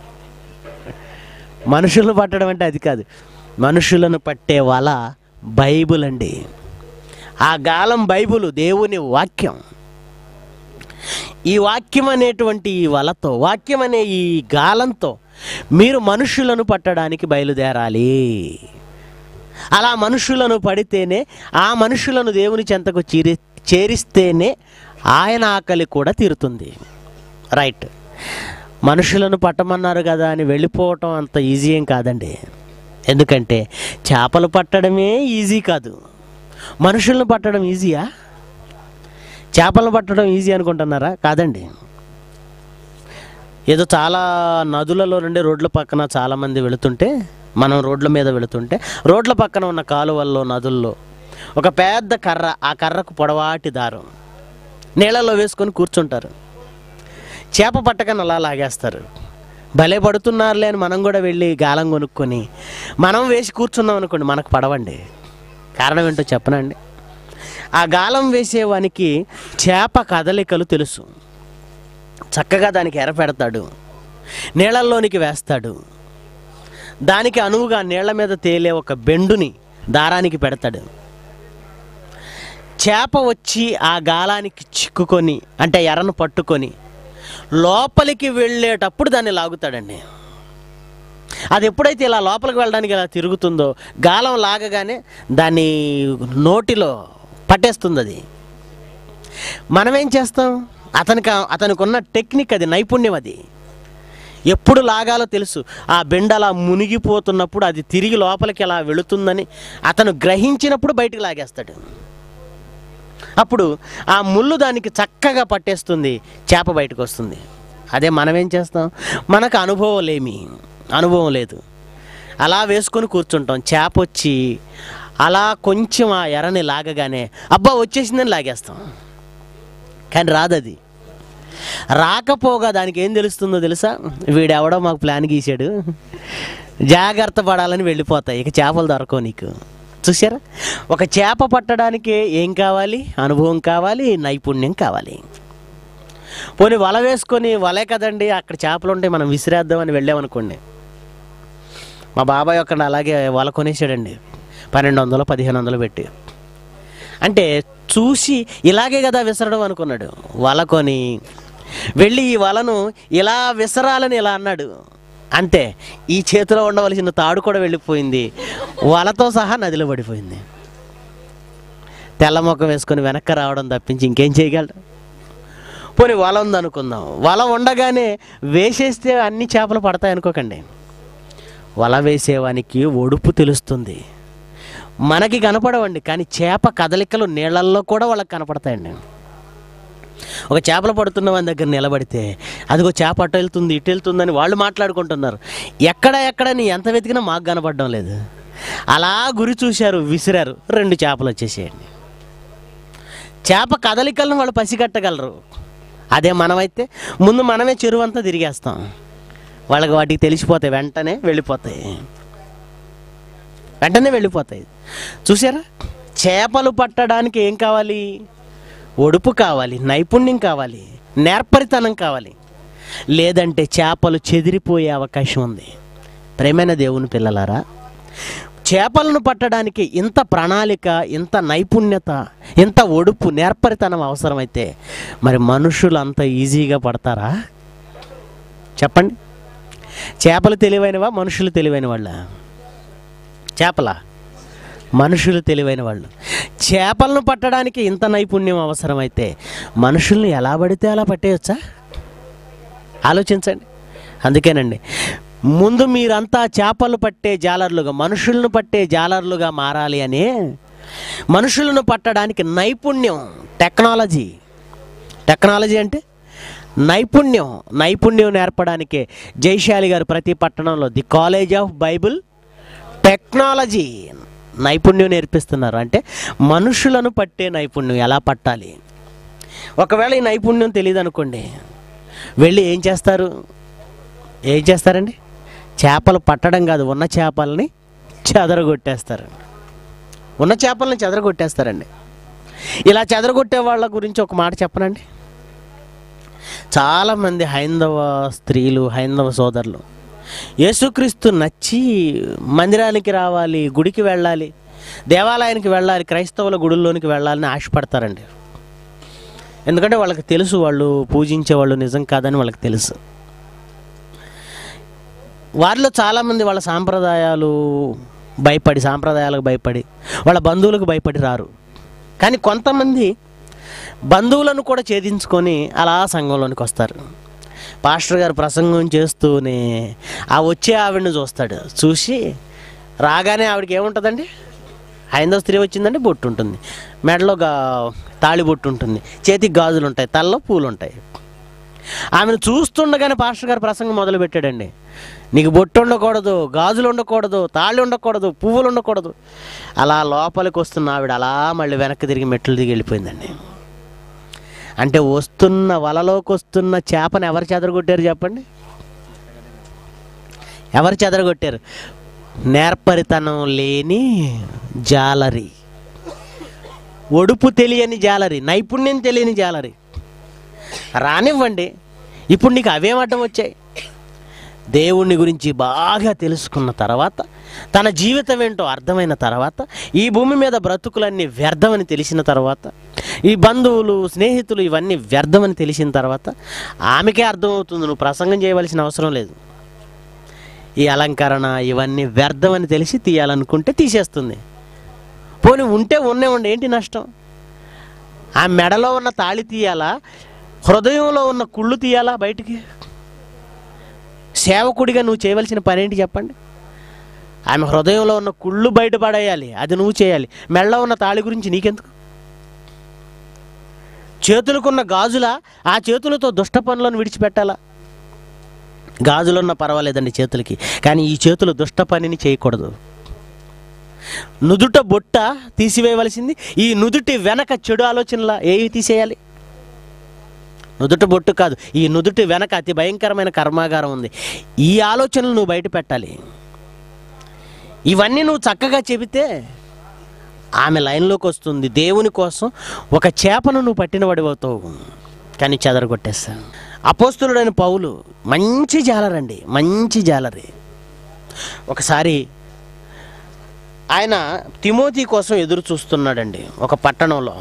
మనుషులను పట్టడం అంటే అది కాదు మనుషులను పట్టే వల బైబుల్ అండి ఆ గాలం బైబుల్ దేవుని వాక్యం ఈ వాక్యం అనేటువంటి ఈ వలతో వాక్యం అనే ఈ గాలంతో మీరు మనుషులను పట్టడానికి బయలుదేరాలి అలా మనుషులను పడితేనే ఆ మనుషులను దేవుని చెంతకు చేరి చేరిస్తేనే ఆయన ఆకలి కూడా తీరుతుంది రైట్ మనుషులను పట్టమన్నారు కదా అని వెళ్ళిపోవటం అంత ఈజీ ఏం కాదండి ఎందుకంటే చేపలు పట్టడమే ఈజీ కాదు మనుషులను పట్టడం ఈజీయా చేపలను పట్టడం ఈజీ అనుకుంటున్నారా కాదండి ఏదో చాలా నదులలో నుండి రోడ్ల పక్కన చాలామంది వెళుతుంటే మనం రోడ్ల మీద వెళుతుంటే రోడ్ల పక్కన ఉన్న కాలువల్లో నదుల్లో ఒక పెద్ద కర్ర ఆ కర్రకు పొడవాటి దారం నీళ్ళలో వేసుకొని కూర్చుంటారు చేప పట్టకని అలా లాగేస్తారు భలే పడుతున్నారులే అని మనం కూడా వెళ్ళి గాలం కొనుక్కొని మనం వేసి కూర్చున్నాం అనుకోండి మనకు పడవండి కారణం ఏంటో చెప్పనండి ఆ గాలం వేసేవానికి చేప కదలికలు తెలుసు చక్కగా దానికి ఎర పెడతాడు నీళ్ళల్లోనికి వేస్తాడు దానికి అనువుగా నీళ్ల మీద తేలే ఒక బెండుని దారానికి పెడతాడు చేప వచ్చి ఆ గాలానికి చిక్కుకొని అంటే ఎరను పట్టుకొని లోపలికి వెళ్ళేటప్పుడు దాన్ని లాగుతాడండి అది ఎప్పుడైతే ఇలా లోపలికి వెళ్ళడానికి ఇలా తిరుగుతుందో గాలం లాగగానే దాన్ని నోటిలో పట్టేస్తుంది అది మనం ఏం చేస్తాం అతనికి అతనికి ఉన్న టెక్నిక్ అది నైపుణ్యం అది ఎప్పుడు లాగాలో తెలుసు ఆ బెండ అలా మునిగిపోతున్నప్పుడు అది తిరిగి లోపలికి ఎలా వెళుతుందని అతను గ్రహించినప్పుడు బయటికి లాగేస్తాడు అప్పుడు ఆ ముళ్ళు దానికి చక్కగా పట్టేస్తుంది చేప బయటకు వస్తుంది అదే మనం ఏం చేస్తాం మనకు అనుభవం లేమి అనుభవం లేదు అలా వేసుకొని కూర్చుంటాం చేప వచ్చి అలా కొంచెం ఆ ఎరని లాగగానే అబ్బా వచ్చేసిందని లాగేస్తాం కానీ రాదది రాకపోగా దానికి ఏం తెలుస్తుందో తెలుసా వీడెవడో మాకు ప్లాన్ గీశాడు జాగ్రత్త పడాలని వెళ్ళిపోతాయి ఇక చేపలు దొరకవు నీకు చూసారా ఒక చేప పట్టడానికి ఏం కావాలి అనుభవం కావాలి నైపుణ్యం కావాలి పోనీ వల వేసుకొని వలే కదండి అక్కడ చేపలు ఉంటాయి మనం విసిరేద్దామని వెళ్ళామనుకోండి మా బాబాయ్ ఒక్కడ అలాగే వల కొనేసాడండి పన్నెండు వందలు పదిహేను వందలు పెట్టి అంటే చూసి ఇలాగే కదా విసరడం అనుకున్నాడు వల కొని వెళ్ళి ఈ వలను ఇలా విసరాలని ఇలా అన్నాడు అంతే ఈ చేతిలో ఉండవలసిన తాడు కూడా వెళ్ళిపోయింది వలతో సహా నదిలో పడిపోయింది తెల్ల ముఖం వేసుకొని వెనక్కి రావడం తప్పించి ఇంకేం చేయగలడు పోనీ వల ఉందనుకుందాం వల ఉండగానే వేసేస్తే అన్ని చేపలు పడతాయి అనుకోకండి వల వేసేవానికి ఒడుపు తెలుస్తుంది మనకి కనపడవండి కానీ చేప కదలికలు నీళ్ళల్లో కూడా వాళ్ళకి కనపడతాయండి ఒక చేపలు పడుతున్న వాని దగ్గర నిలబడితే అదిగో చేప అటు వెళ్తుంది ఇటు వెళ్తుందని వాళ్ళు మాట్లాడుకుంటున్నారు ఎక్కడ ఎక్కడ నీ ఎంత వెతికినా మాకు కనపడడం లేదు అలా గురి చూశారు విసిరారు రెండు చేపలు వచ్చేసేయండి చేప కదలికలను వాళ్ళు పసిగట్టగలరు అదే మనమైతే ముందు మనమే చెరువు అంతా తిరిగేస్తాం వాళ్ళకి వాటికి తెలిసిపోతాయి వెంటనే వెళ్ళిపోతాయి వెంటనే వెళ్ళిపోతాయి చూసారా చేపలు పట్టడానికి ఏం కావాలి ఒడుపు కావాలి నైపుణ్యం కావాలి నేర్పరితనం కావాలి లేదంటే చేపలు చెదిరిపోయే అవకాశం ఉంది ప్రేమైన దేవుని పిల్లలారా చేపలను పట్టడానికి ఇంత ప్రణాళిక ఇంత నైపుణ్యత ఇంత ఒడుపు నేర్పరితనం అవసరమైతే మరి మనుషులు అంత ఈజీగా పడతారా చెప్పండి చేపలు తెలివైనవా మనుషులు తెలివైన వాళ్ళ చేపల మనుషులు తెలివైన వాళ్ళు చేపలను పట్టడానికి ఇంత నైపుణ్యం అవసరమైతే మనుషుల్ని ఎలా పడితే అలా పట్టేయచ్చా ఆలోచించండి అందుకేనండి ముందు మీరంతా చేపలు పట్టే జాలర్లుగా మనుషులను పట్టే జాలర్లుగా మారాలి అని మనుషులను పట్టడానికి నైపుణ్యం టెక్నాలజీ టెక్నాలజీ అంటే నైపుణ్యం నైపుణ్యం నేర్పడానికే జైశాలి గారు ప్రతి పట్టణంలో the college of Bible technology నైపుణ్యం నేర్పిస్తున్నారు అంటే మనుషులను పట్టే నైపుణ్యం ఎలా పట్టాలి ఒకవేళ ఈ నైపుణ్యం తెలియదు అనుకోండి వెళ్ళి ఏం చేస్తారు ఏం చేస్తారండి చేపలు పట్టడం కాదు ఉన్న చేపల్ని చెదరగొట్టేస్తారు ఉన్న చేపల్ని చెదరగొట్టేస్తారండి ఇలా చెదరగొట్టే వాళ్ళ గురించి ఒక మాట చెప్పనండి చాలామంది హైందవ స్త్రీలు హైందవ సోదరులు యేసుక్రీస్తు నచ్చి మందిరానికి రావాలి గుడికి వెళ్ళాలి దేవాలయానికి వెళ్ళాలి క్రైస్తవుల గుడుల్లోనికి వెళ్ళాలని ఆశపడతారండి ఎందుకంటే వాళ్ళకి తెలుసు వాళ్ళు పూజించే వాళ్ళు నిజం కాదని వాళ్ళకి తెలుసు వారిలో చాలామంది వాళ్ళ సాంప్రదాయాలు భయపడి సాంప్రదాయాలకు భయపడి వాళ్ళ బంధువులకు భయపడి రారు కానీ కొంతమంది బంధువులను కూడా ఛేదించుకొని అలా సంఘంలోనికి వస్తారు పాస్టర్ గారు ప్రసంగం చేస్తూనే ఆ వచ్చే ఆవిడని చూస్తాడు చూసి రాగానే ఆవిడకి ఏముంటుందండి హైందవ స్త్రీ వచ్చిందంటే బొట్టు ఉంటుంది మెడలో గా తాళి బొట్టు ఉంటుంది చేతికి గాజులు ఉంటాయి తలలో పూలు ఉంటాయి ఆమెను చూస్తుండగానే పాస్టర్ గారు ప్రసంగం మొదలు పెట్టాడండి నీకు బొట్టు ఉండకూడదు గాజులు ఉండకూడదు తాళి ఉండకూడదు పువ్వులు ఉండకూడదు అలా లోపలికి వస్తున్న ఆవిడ అలా మళ్ళీ వెనక్కి తిరిగి మెట్లు దిగి వెళ్ళిపోయిందండి అంటే వస్తున్న వలలోకి వస్తున్న చేపను ఎవరు చెదరగొట్టారు చెప్పండి ఎవరు చెదరగొట్టారు నేర్పరితనం లేని జాలరి ఒడుపు తెలియని జాలరి నైపుణ్యం తెలియని జాలరి రానివ్వండి ఇప్పుడు నీకు అవేం అడ్డం వచ్చాయి దేవుణ్ణి గురించి బాగా తెలుసుకున్న తర్వాత తన జీవితం ఏంటో అర్థమైన తర్వాత ఈ భూమి మీద బ్రతుకులన్నీ వ్యర్థమని తెలిసిన తర్వాత ఈ బంధువులు స్నేహితులు ఇవన్నీ వ్యర్థమని తెలిసిన తర్వాత ఆమెకే అర్థమవుతుంది నువ్వు ప్రసంగం చేయవలసిన అవసరం లేదు ఈ అలంకరణ ఇవన్నీ వ్యర్థమని తెలిసి తీయాలనుకుంటే తీసేస్తుంది పోనీ ఉంటే ఉన్నే ఉండే ఏంటి నష్టం ఆ మెడలో ఉన్న తాళి తీయాలా హృదయంలో ఉన్న కుళ్ళు తీయాలా బయటికి సేవకుడిగా నువ్వు చేయవలసిన పని ఏంటి చెప్పండి ఆమె హృదయంలో ఉన్న కుళ్ళు బయటపడేయాలి అది నువ్వు చేయాలి మెడలో ఉన్న తాళి గురించి నీకెందుకు చేతులకున్న గాజుల ఆ చేతులతో దుష్ట పనులను విడిచిపెట్టాలా గాజులున్న పర్వాలేదండి చేతులకి కానీ ఈ చేతులు దుష్ట పనిని చేయకూడదు నుదుట బొట్ట తీసివేయవలసింది ఈ నుదుటి వెనక చెడు ఆలోచనల ఏవి తీసేయాలి నుదుట బొట్టు కాదు ఈ నుదుటి వెనక అతి భయంకరమైన కర్మాగారం ఉంది ఈ ఆలోచనలు నువ్వు బయట పెట్టాలి ఇవన్నీ నువ్వు చక్కగా చెబితే ఆమె లైన్లోకి వస్తుంది దేవుని కోసం ఒక చేపను నువ్వు పట్టినవాడివవుతావు కానీ చెదరగొట్టేస్తాను అపోస్తులుడైన పౌలు మంచి జాలరండి మంచి జాలరి ఒకసారి ఆయన తిమోతి కోసం ఎదురు చూస్తున్నాడండి ఒక పట్టణంలో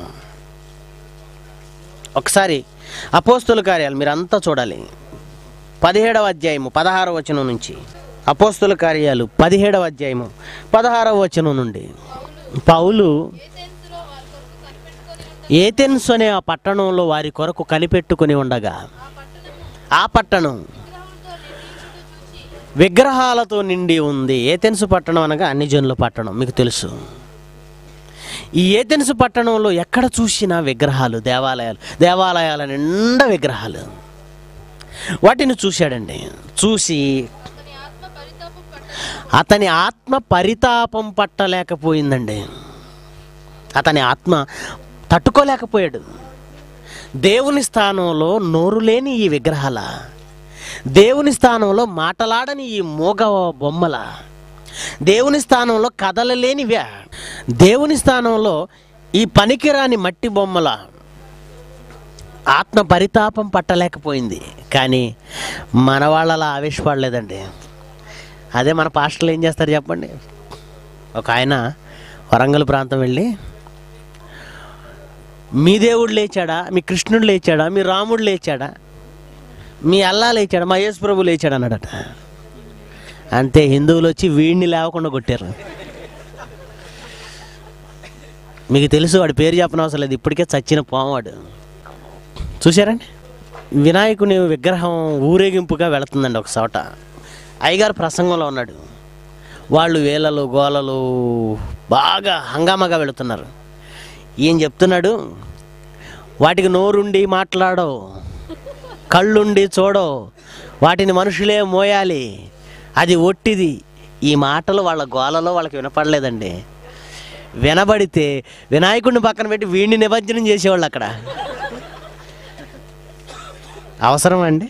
ఒకసారి అపోస్తుల కార్యాలు మీరంతా చూడాలి పదిహేడవ అధ్యాయము పదహారవ వచనం నుంచి అపోస్తుల కార్యాలు పదిహేడవ అధ్యాయము పదహారవ వచనం నుండి పౌలు ఏథెన్స్ అనే ఆ పట్టణంలో వారి కొరకు కనిపెట్టుకుని ఉండగా ఆ పట్టణం విగ్రహాలతో నిండి ఉంది ఏథెన్స్ పట్టణం అనగా అన్ని జనుల పట్టణం మీకు తెలుసు ఈ ఏథెన్స్ పట్టణంలో ఎక్కడ చూసినా విగ్రహాలు దేవాలయాలు దేవాలయాల నిండా విగ్రహాలు వాటిని చూశాడండి చూసి అతని ఆత్మ పరితాపం పట్టలేకపోయిందండి అతని ఆత్మ తట్టుకోలేకపోయాడు దేవుని స్థానంలో నోరు లేని ఈ విగ్రహాల దేవుని స్థానంలో మాటలాడని ఈ మూగ బొమ్మల దేవుని స్థానంలో కదలలేని వ్యా దేవుని స్థానంలో ఈ పనికిరాని మట్టి బొమ్మల ఆత్మ పరితాపం పట్టలేకపోయింది కానీ మన వాళ్ళలా ఆవేశపడలేదండి అదే మన పాస్టర్లు ఏం చేస్తారు చెప్పండి ఒక ఆయన వరంగల్ ప్రాంతం వెళ్ళి మీ దేవుడు లేచాడా మీ కృష్ణుడు లేచాడా మీ రాముడు లేచాడా మీ అల్లా లేచాడా మా యేసు ప్రభు లేచాడు అన్నాడట అంతే హిందువులు వచ్చి వీడిని లేవకుండా కొట్టారు మీకు తెలుసు వాడి పేరు చెప్పనవసరం లేదు ఇప్పటికే చచ్చిన పోవాడు చూశారండి వినాయకుని విగ్రహం ఊరేగింపుగా వెళుతుందండి ఒక చోట అయ్యగారు ప్రసంగంలో ఉన్నాడు వాళ్ళు వేలలు గోలలు బాగా హంగామాగా వెళుతున్నారు ఈయన చెప్తున్నాడు వాటికి నోరుండి మాట్లాడో కళ్ళుండి చూడో వాటిని మనుషులే మోయాలి అది ఒట్టిది ఈ మాటలు వాళ్ళ గోలలో వాళ్ళకి వినపడలేదండి వినబడితే వినాయకుడిని పక్కన పెట్టి వీడిని నిమజ్జనం చేసేవాళ్ళు అక్కడ అవసరం అండి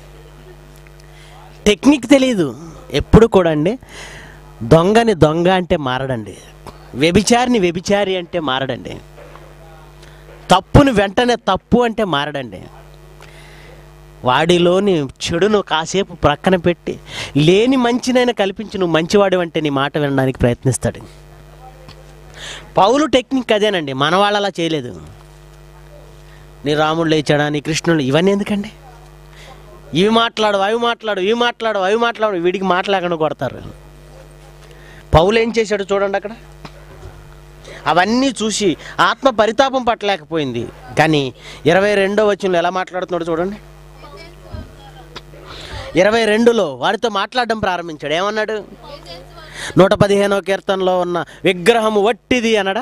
టెక్నిక్ తెలియదు ఎప్పుడు కూడా అండి దొంగని దొంగ అంటే మారడండి వ్యభిచారిని వ్యభిచారి అంటే మారడండి తప్పుని వెంటనే తప్పు అంటే మారడండి వాడిలోని చెడును కాసేపు ప్రక్కన పెట్టి లేని మంచినైనా కల్పించి నువ్వు మంచివాడు అంటే నీ మాట వినడానికి ప్రయత్నిస్తాడు పౌలు టెక్నిక్ అదేనండి మన వాళ్ళు అలా చేయలేదు నీ రాముడు లేచాడా నీ కృష్ణుడు ఇవన్నీ ఎందుకండి ఇవి మాట్లాడు అవి మాట్లాడు ఇవి మాట్లాడు అవి మాట్లాడు వీడికి మాట్లాడకుండా కొడతారు పౌలు ఏం చేశాడు చూడండి అక్కడ అవన్నీ చూసి ఆత్మ పరితాపం పట్టలేకపోయింది కానీ ఇరవై రెండో వచనంలో ఎలా మాట్లాడుతున్నాడు చూడండి ఇరవై రెండులో వారితో మాట్లాడడం ప్రారంభించాడు ఏమన్నాడు నూట పదిహేనో కీర్తనలో ఉన్న విగ్రహము వట్టిది అనడా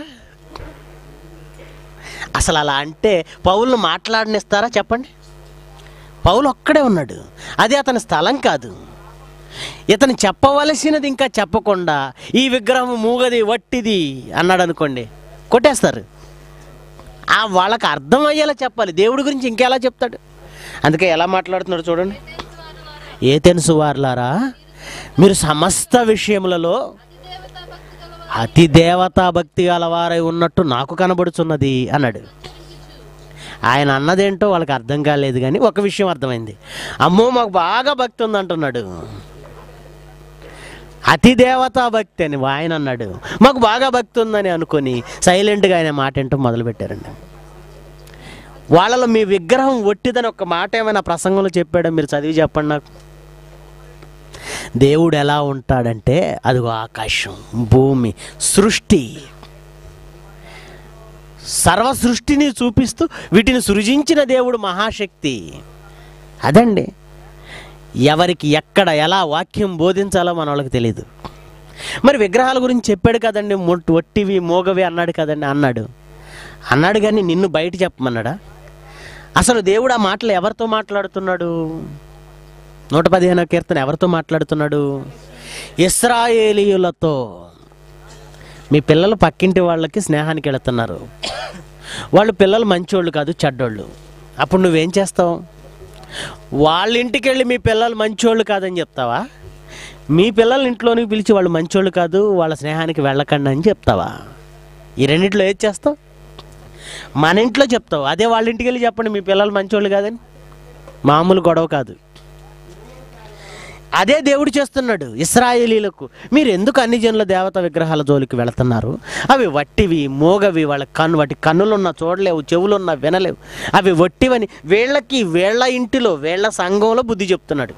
అసలు అలా అంటే పౌలను మాట్లాడనిస్తారా చెప్పండి పౌలు ఒక్కడే ఉన్నాడు అది అతని స్థలం కాదు ఇతను చెప్పవలసినది ఇంకా చెప్పకుండా ఈ విగ్రహం మూగది వట్టిది అన్నాడు అనుకోండి కొట్టేస్తారు ఆ వాళ్ళకి అర్థం అయ్యేలా చెప్పాలి దేవుడి గురించి ఇంకెలా చెప్తాడు అందుకే ఎలా మాట్లాడుతున్నాడు చూడండి ఏ తెలుసు వార్లారా మీరు సమస్త విషయములలో అతి దేవతా భక్తి గలవారై ఉన్నట్టు నాకు కనబడుచున్నది అన్నాడు ఆయన అన్నదేంటో వాళ్ళకి అర్థం కాలేదు కానీ ఒక విషయం అర్థమైంది అమ్మో మాకు బాగా భక్తి ఉంది అంటున్నాడు అతి దేవతా భక్తి అని ఆయన అన్నాడు మాకు బాగా భక్తి ఉందని అనుకొని సైలెంట్గా ఆయన మాట ఏంటో మొదలుపెట్టారండి వాళ్ళలో మీ విగ్రహం ఒట్టిదని ఒక మాట ఏమైనా ప్రసంగంలో చెప్పాడో మీరు చదివి చెప్పండి నాకు దేవుడు ఎలా ఉంటాడంటే అదిగో ఆకాశం భూమి సృష్టి సర్వ సృష్టిని చూపిస్తూ వీటిని సృజించిన దేవుడు మహాశక్తి అదండి ఎవరికి ఎక్కడ ఎలా వాక్యం బోధించాలో మన వాళ్ళకి తెలియదు మరి విగ్రహాల గురించి చెప్పాడు కదండి మొట్టు ఒట్టివి మోగవి అన్నాడు కదండి అన్నాడు అన్నాడు కానీ నిన్ను బయట చెప్పమన్నాడా అసలు దేవుడు ఆ మాటలు ఎవరితో మాట్లాడుతున్నాడు నూట పదిహేనో కీర్తన ఎవరితో మాట్లాడుతున్నాడు ఇస్రాయేలీయులతో మీ పిల్లలు పక్కింటి వాళ్ళకి స్నేహానికి వెళుతున్నారు వాళ్ళు పిల్లలు మంచోళ్ళు కాదు చెడ్డోళ్ళు అప్పుడు నువ్వేం చేస్తావు వాళ్ళ ఇంటికి వెళ్ళి మీ పిల్లలు మంచోళ్ళు కాదని చెప్తావా మీ పిల్లల ఇంట్లోనికి పిలిచి వాళ్ళు మంచోళ్ళు కాదు వాళ్ళ స్నేహానికి వెళ్ళకండి అని చెప్తావా ఈ రెండిట్లో ఏది చేస్తావు మన ఇంట్లో చెప్తావు అదే వాళ్ళ ఇంటికి వెళ్ళి చెప్పండి మీ పిల్లలు మంచోళ్ళు కాదని మామూలు గొడవ కాదు అదే దేవుడు చేస్తున్నాడు ఇస్రాయేలీలకు మీరు ఎందుకు అన్ని జనుల దేవత విగ్రహాల జోలికి వెళుతున్నారు అవి వట్టివి మోగవి వాళ్ళ కన్ను వాటి కన్నులున్న చూడలేవు చెవులున్న వినలేవు అవి వట్టివని వీళ్ళకి వీళ్ళ ఇంటిలో వీళ్ళ సంఘంలో బుద్ధి చెప్తున్నాడు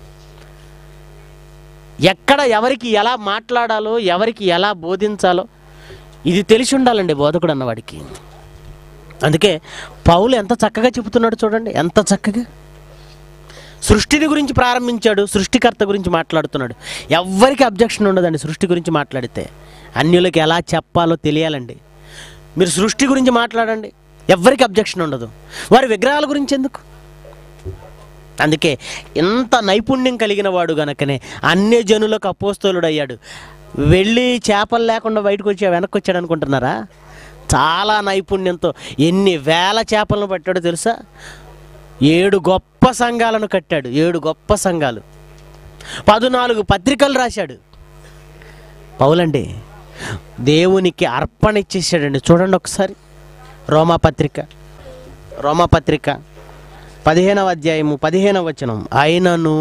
ఎక్కడ ఎవరికి ఎలా మాట్లాడాలో ఎవరికి ఎలా బోధించాలో ఇది తెలిసి ఉండాలండి బోధకుడు అన్నవాడికి అందుకే పౌలు ఎంత చక్కగా చెబుతున్నాడు చూడండి ఎంత చక్కగా సృష్టిని గురించి ప్రారంభించాడు సృష్టికర్త గురించి మాట్లాడుతున్నాడు ఎవ్వరికి అబ్జెక్షన్ ఉండదండి సృష్టి గురించి మాట్లాడితే అన్యులకి ఎలా చెప్పాలో తెలియాలండి మీరు సృష్టి గురించి మాట్లాడండి ఎవ్వరికి అబ్జెక్షన్ ఉండదు వారి విగ్రహాల గురించి ఎందుకు అందుకే ఇంత నైపుణ్యం కలిగిన వాడు గనకనే అన్య జనులకు అపోస్తలుడు అయ్యాడు వెళ్ళి చేపలు లేకుండా బయటకు వచ్చి వెనక్కి వచ్చాడు అనుకుంటున్నారా చాలా నైపుణ్యంతో ఎన్ని వేల చేపలను పట్టాడో తెలుసా ఏడు గొప్ప సంఘాలను కట్టాడు ఏడు గొప్ప సంఘాలు పద్నాలుగు పత్రికలు రాశాడు పౌలండి దేవునికి అర్పణ ఇచ్చేసాడండి చూడండి ఒకసారి రోమా పత్రిక రోమా పత్రిక పదిహేనవ అధ్యాయము పదిహేనవ వచనం ఆయనను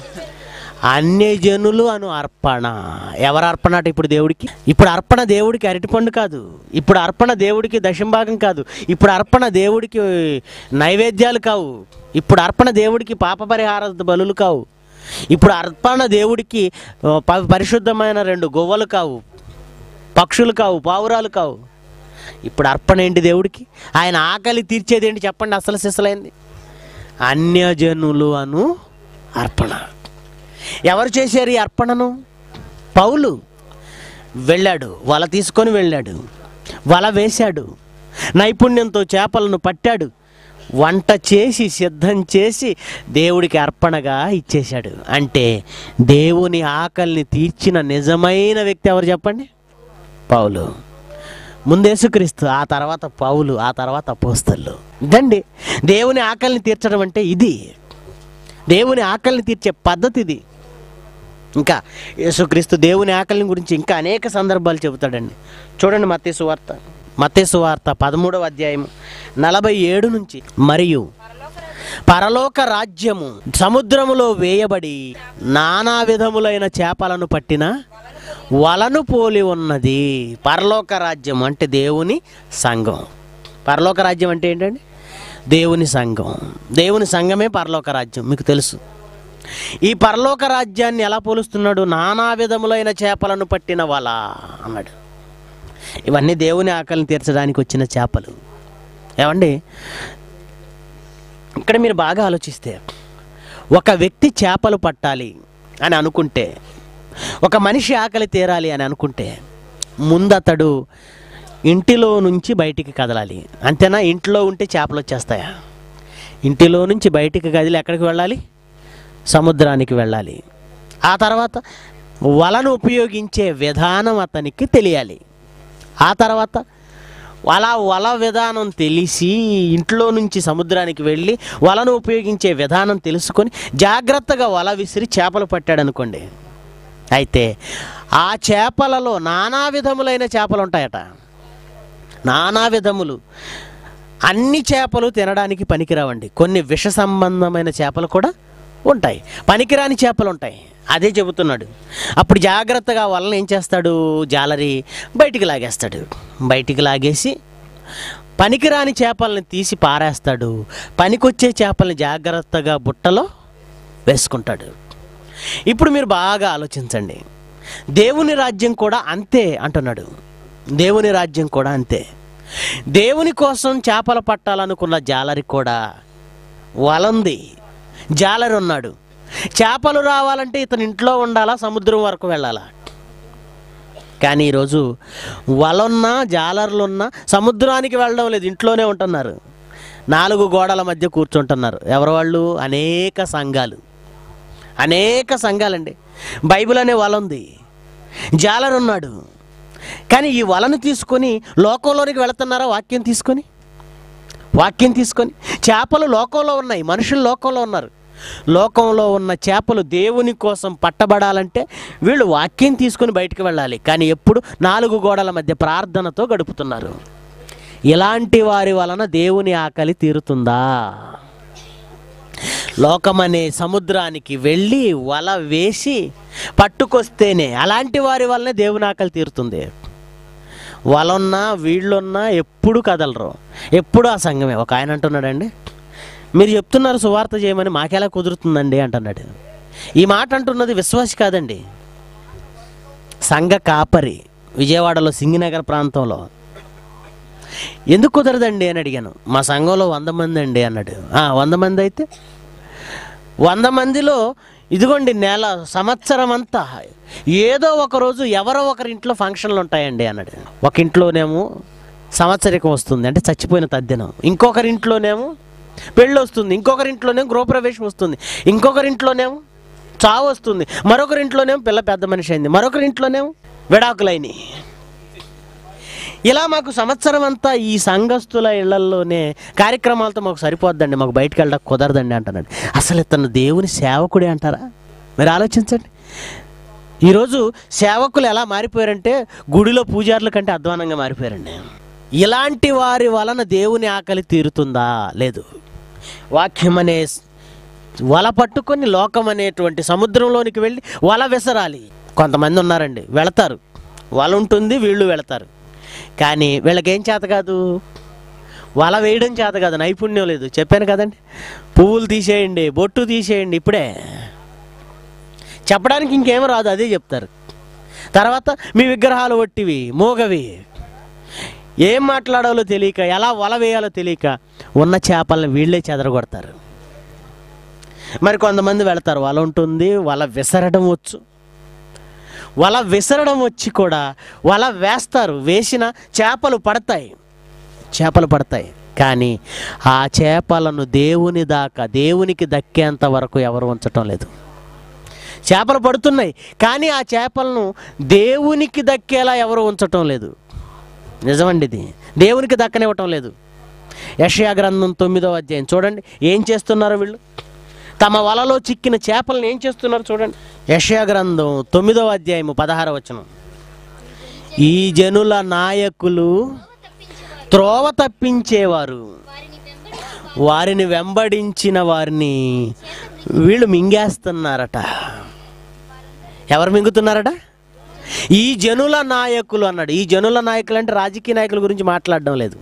అన్యజనులు అను అర్పణ ఎవరు అర్పణ అట ఇప్పుడు దేవుడికి ఇప్పుడు అర్పణ దేవుడికి అరటిపండు కాదు ఇప్పుడు అర్పణ దేవుడికి దశంభాగం కాదు ఇప్పుడు అర్పణ దేవుడికి నైవేద్యాలు కావు ఇప్పుడు అర్పణ దేవుడికి పాప పరిహార బలులు కావు ఇప్పుడు అర్పణ దేవుడికి ఆ, ప- పరిశుద్ధమైన రెండు గొవ్వలు కావు పక్షులు కావు పావురాలు కావు ఇప్పుడు అర్పణ ఏంటి దేవుడికి ఆయన ఆకలి తీర్చేది ఏంటి చెప్పండి అసలు సిసలైంది అన్యజనులు అను అర్పణ ఎవరు చేశారు ఈ అర్పణను పౌలు వెళ్ళాడు వల తీసుకొని వెళ్ళాడు వల వేశాడు నైపుణ్యంతో చేపలను పట్టాడు వంట చేసి సిద్ధం చేసి దేవుడికి అర్పణగా ఇచ్చేశాడు అంటే దేవుని ఆకలిని తీర్చిన నిజమైన వ్యక్తి ఎవరు చెప్పండి పౌలు ముందేసుక్రీస్తు ఆ తర్వాత పౌలు ఆ తర్వాత అపోస్తలు ఇదండి దేవుని ఆకలిని తీర్చడం అంటే ఇది దేవుని ఆకలిని తీర్చే పద్ధతి ఇది ఇంకా యేసుక్రీస్తు దేవుని ఆకలిని గురించి ఇంకా అనేక సందర్భాలు చెబుతాడండి చూడండి మత్తేసు వార్త మత్తేసు వార్త పదమూడవ అధ్యాయం నలభై ఏడు నుంచి మరియు పరలోక రాజ్యము సముద్రములో వేయబడి నానా విధములైన చేపలను పట్టిన వలను పోలి ఉన్నది పరలోక రాజ్యం అంటే దేవుని సంఘం పరలోక రాజ్యం అంటే ఏంటండి దేవుని సంఘం దేవుని సంఘమే పరలోక రాజ్యం మీకు తెలుసు ఈ పరలోక రాజ్యాన్ని ఎలా పోలుస్తున్నాడు నానా విధములైన చేపలను పట్టిన వల అన్నాడు ఇవన్నీ దేవుని ఆకలిని తీర్చడానికి వచ్చిన చేపలు ఏమండి ఇక్కడ మీరు బాగా ఆలోచిస్తే ఒక వ్యక్తి చేపలు పట్టాలి అని అనుకుంటే ఒక మనిషి ఆకలి తీరాలి అని అనుకుంటే ముందు అతడు ఇంటిలో నుంచి బయటికి కదలాలి అంతేనా ఇంట్లో ఉంటే చేపలు వచ్చేస్తాయా ఇంటిలో నుంచి బయటికి కదిలి ఎక్కడికి వెళ్ళాలి సముద్రానికి వెళ్ళాలి ఆ తర్వాత వలను ఉపయోగించే విధానం అతనికి తెలియాలి ఆ తర్వాత వల వల విధానం తెలిసి ఇంట్లో నుంచి సముద్రానికి వెళ్ళి వలను ఉపయోగించే విధానం తెలుసుకొని జాగ్రత్తగా వల విసిరి చేపలు పట్టాడు అనుకోండి అయితే ఆ చేపలలో నానా విధములైన చేపలు ఉంటాయట నానా విధములు అన్ని చేపలు తినడానికి పనికిరావండి కొన్ని విష సంబంధమైన చేపలు కూడా ఉంటాయి పనికిరాని చేపలు ఉంటాయి అదే చెబుతున్నాడు అప్పుడు జాగ్రత్తగా వాళ్ళని ఏం చేస్తాడు జాలరి బయటికి లాగేస్తాడు బయటికి లాగేసి పనికిరాని చేపల్ని తీసి పారేస్తాడు పనికొచ్చే చేపల్ని జాగ్రత్తగా బుట్టలో వేసుకుంటాడు ఇప్పుడు మీరు బాగా ఆలోచించండి దేవుని రాజ్యం కూడా అంతే అంటున్నాడు దేవుని రాజ్యం కూడా అంతే దేవుని కోసం చేపలు పట్టాలనుకున్న జాలరి కూడా వలంది జాలరి ఉన్నాడు చేపలు రావాలంటే ఇతను ఇంట్లో ఉండాలా సముద్రం వరకు వెళ్ళాలా కానీ ఈరోజు వలన్నా జాలర్లున్నా సముద్రానికి వెళ్ళడం లేదు ఇంట్లోనే ఉంటున్నారు నాలుగు గోడల మధ్య కూర్చుంటున్నారు ఎవరు వాళ్ళు అనేక సంఘాలు అనేక సంఘాలండి బైబిల్ అనే వల ఉంది జాలర్ ఉన్నాడు కానీ ఈ వలను తీసుకొని లోకంలోనికి వెళుతున్నారా వాక్యం తీసుకొని వాక్యం తీసుకొని చేపలు లోకంలో ఉన్నాయి మనుషులు లోకంలో ఉన్నారు లోకంలో ఉన్న చేపలు దేవుని కోసం పట్టబడాలంటే వీళ్ళు వాక్యం తీసుకొని బయటికి వెళ్ళాలి కానీ ఎప్పుడు నాలుగు గోడల మధ్య ప్రార్థనతో గడుపుతున్నారు ఇలాంటి వారి వలన దేవుని ఆకలి తీరుతుందా లోకమనే సముద్రానికి వెళ్ళి వల వేసి పట్టుకొస్తేనే అలాంటి వారి వల్లనే దేవుని ఆకలి తీరుతుంది వలన్నా వీళ్ళున్నా ఎప్పుడు కదలరు ఎప్పుడు ఆ సంఘమే ఒక ఆయన అంటున్నాడండి మీరు చెప్తున్నారు సువార్త చేయమని మాకెలా కుదురుతుందండి అంటున్నాడు ఈ మాట అంటున్నది విశ్వాసి కాదండి సంఘ కాపరి విజయవాడలో సింగినగర్ ప్రాంతంలో ఎందుకు కుదరదండి అని అడిగాను మా సంఘంలో వంద మంది అండి అన్నాడు "ఆ, వంద మంది అయితే వంద మందిలో ఇదిగోండి నెల సంవత్సరం అంతా ఏదో ఒక రోజు ఎవరో ఒకరి ఇంట్లో ఫంక్షన్లు ఉంటాయండి అన్నాడు ఒక ఇంట్లోనేమో సంవత్సరికం వస్తుంది అంటే చచ్చిపోయిన తద్దినం ఇంకొకరి ఇంట్లోనేమో పెళ్ళి వస్తుంది ఇంకొకరి ఇంట్లోనేమో గృహప్రవేశం వస్తుంది ఇంకొకరి ఇంట్లోనేమో చావు వస్తుంది మరొకరి ఇంట్లోనేమో పిల్ల పెద్ద మనిషి అయింది మరొకరి ఇంట్లోనేమో విడాకులైనవి ఇలా మాకు సంవత్సరం అంతా ఈ సంఘస్థుల ఇళ్లలోనే కార్యక్రమాలతో మాకు సరిపోద్దండి మాకు బయటకు వెళ్ళడానికి కుదరదండి అంటున్నాడు అసలు ఇతను దేవుని సేవకుడే అంటారా మీరు ఆలోచించండి ఈరోజు సేవకులు ఎలా మారిపోయారంటే గుడిలో పూజారుల కంటే అధ్వానంగా మారిపోయారండి ఇలాంటి వారి వలన దేవుని ఆకలి తీరుతుందా లేదు వాక్యం అనే వల పట్టుకొని లోకం అనేటువంటి సముద్రంలోనికి వెళ్ళి వల విసరాలి కొంతమంది ఉన్నారండి వెళతారు వల ఉంటుంది వీళ్ళు వెళతారు కానీ వీళ్ళకేం చేత కాదు వల వేయడం చేత కాదు నైపుణ్యం లేదు చెప్పాను కదండి పువ్వులు తీసేయండి బొట్టు తీసేయండి ఇప్పుడే చెప్పడానికి ఇంకేం రాదు అదే చెప్తారు తర్వాత మీ విగ్రహాలు ఒట్టివి మోగవి ఏం మాట్లాడాలో తెలియక ఎలా వల వేయాలో తెలియక ఉన్న చేపలను వీళ్ళే చెదరగొడతారు మరి కొంతమంది వెళతారు వల ఉంటుంది వల విసరడం వచ్చు వల విసరడం వచ్చి కూడా వల వేస్తారు వేసిన చేపలు పడతాయి చేపలు పడతాయి కానీ ఆ చేపలను దేవుని దాకా దేవునికి దక్కేంత వరకు ఎవరు ఉంచటం లేదు చేపలు పడుతున్నాయి కానీ ఆ చేపలను దేవునికి దక్కేలా ఎవరు ఉంచటం లేదు నిజమండి ఇది దేవునికి దక్కనివ్వటం లేదు యషయా గ్రంథం తొమ్మిదో అధ్యాయం చూడండి ఏం చేస్తున్నారు వీళ్ళు తమ వలలో చిక్కిన చేపలను ఏం చేస్తున్నారు చూడండి యషయా గ్రంథం తొమ్మిదో అధ్యాయము పదహార వచనం ఈ జనుల నాయకులు త్రోవ తప్పించేవారు వారిని వెంబడించిన వారిని వీళ్ళు మింగేస్తున్నారట ఎవరు మింగుతున్నారట ఈ జనుల నాయకులు అన్నాడు ఈ జనుల నాయకులు అంటే రాజకీయ నాయకుల గురించి మాట్లాడడం లేదు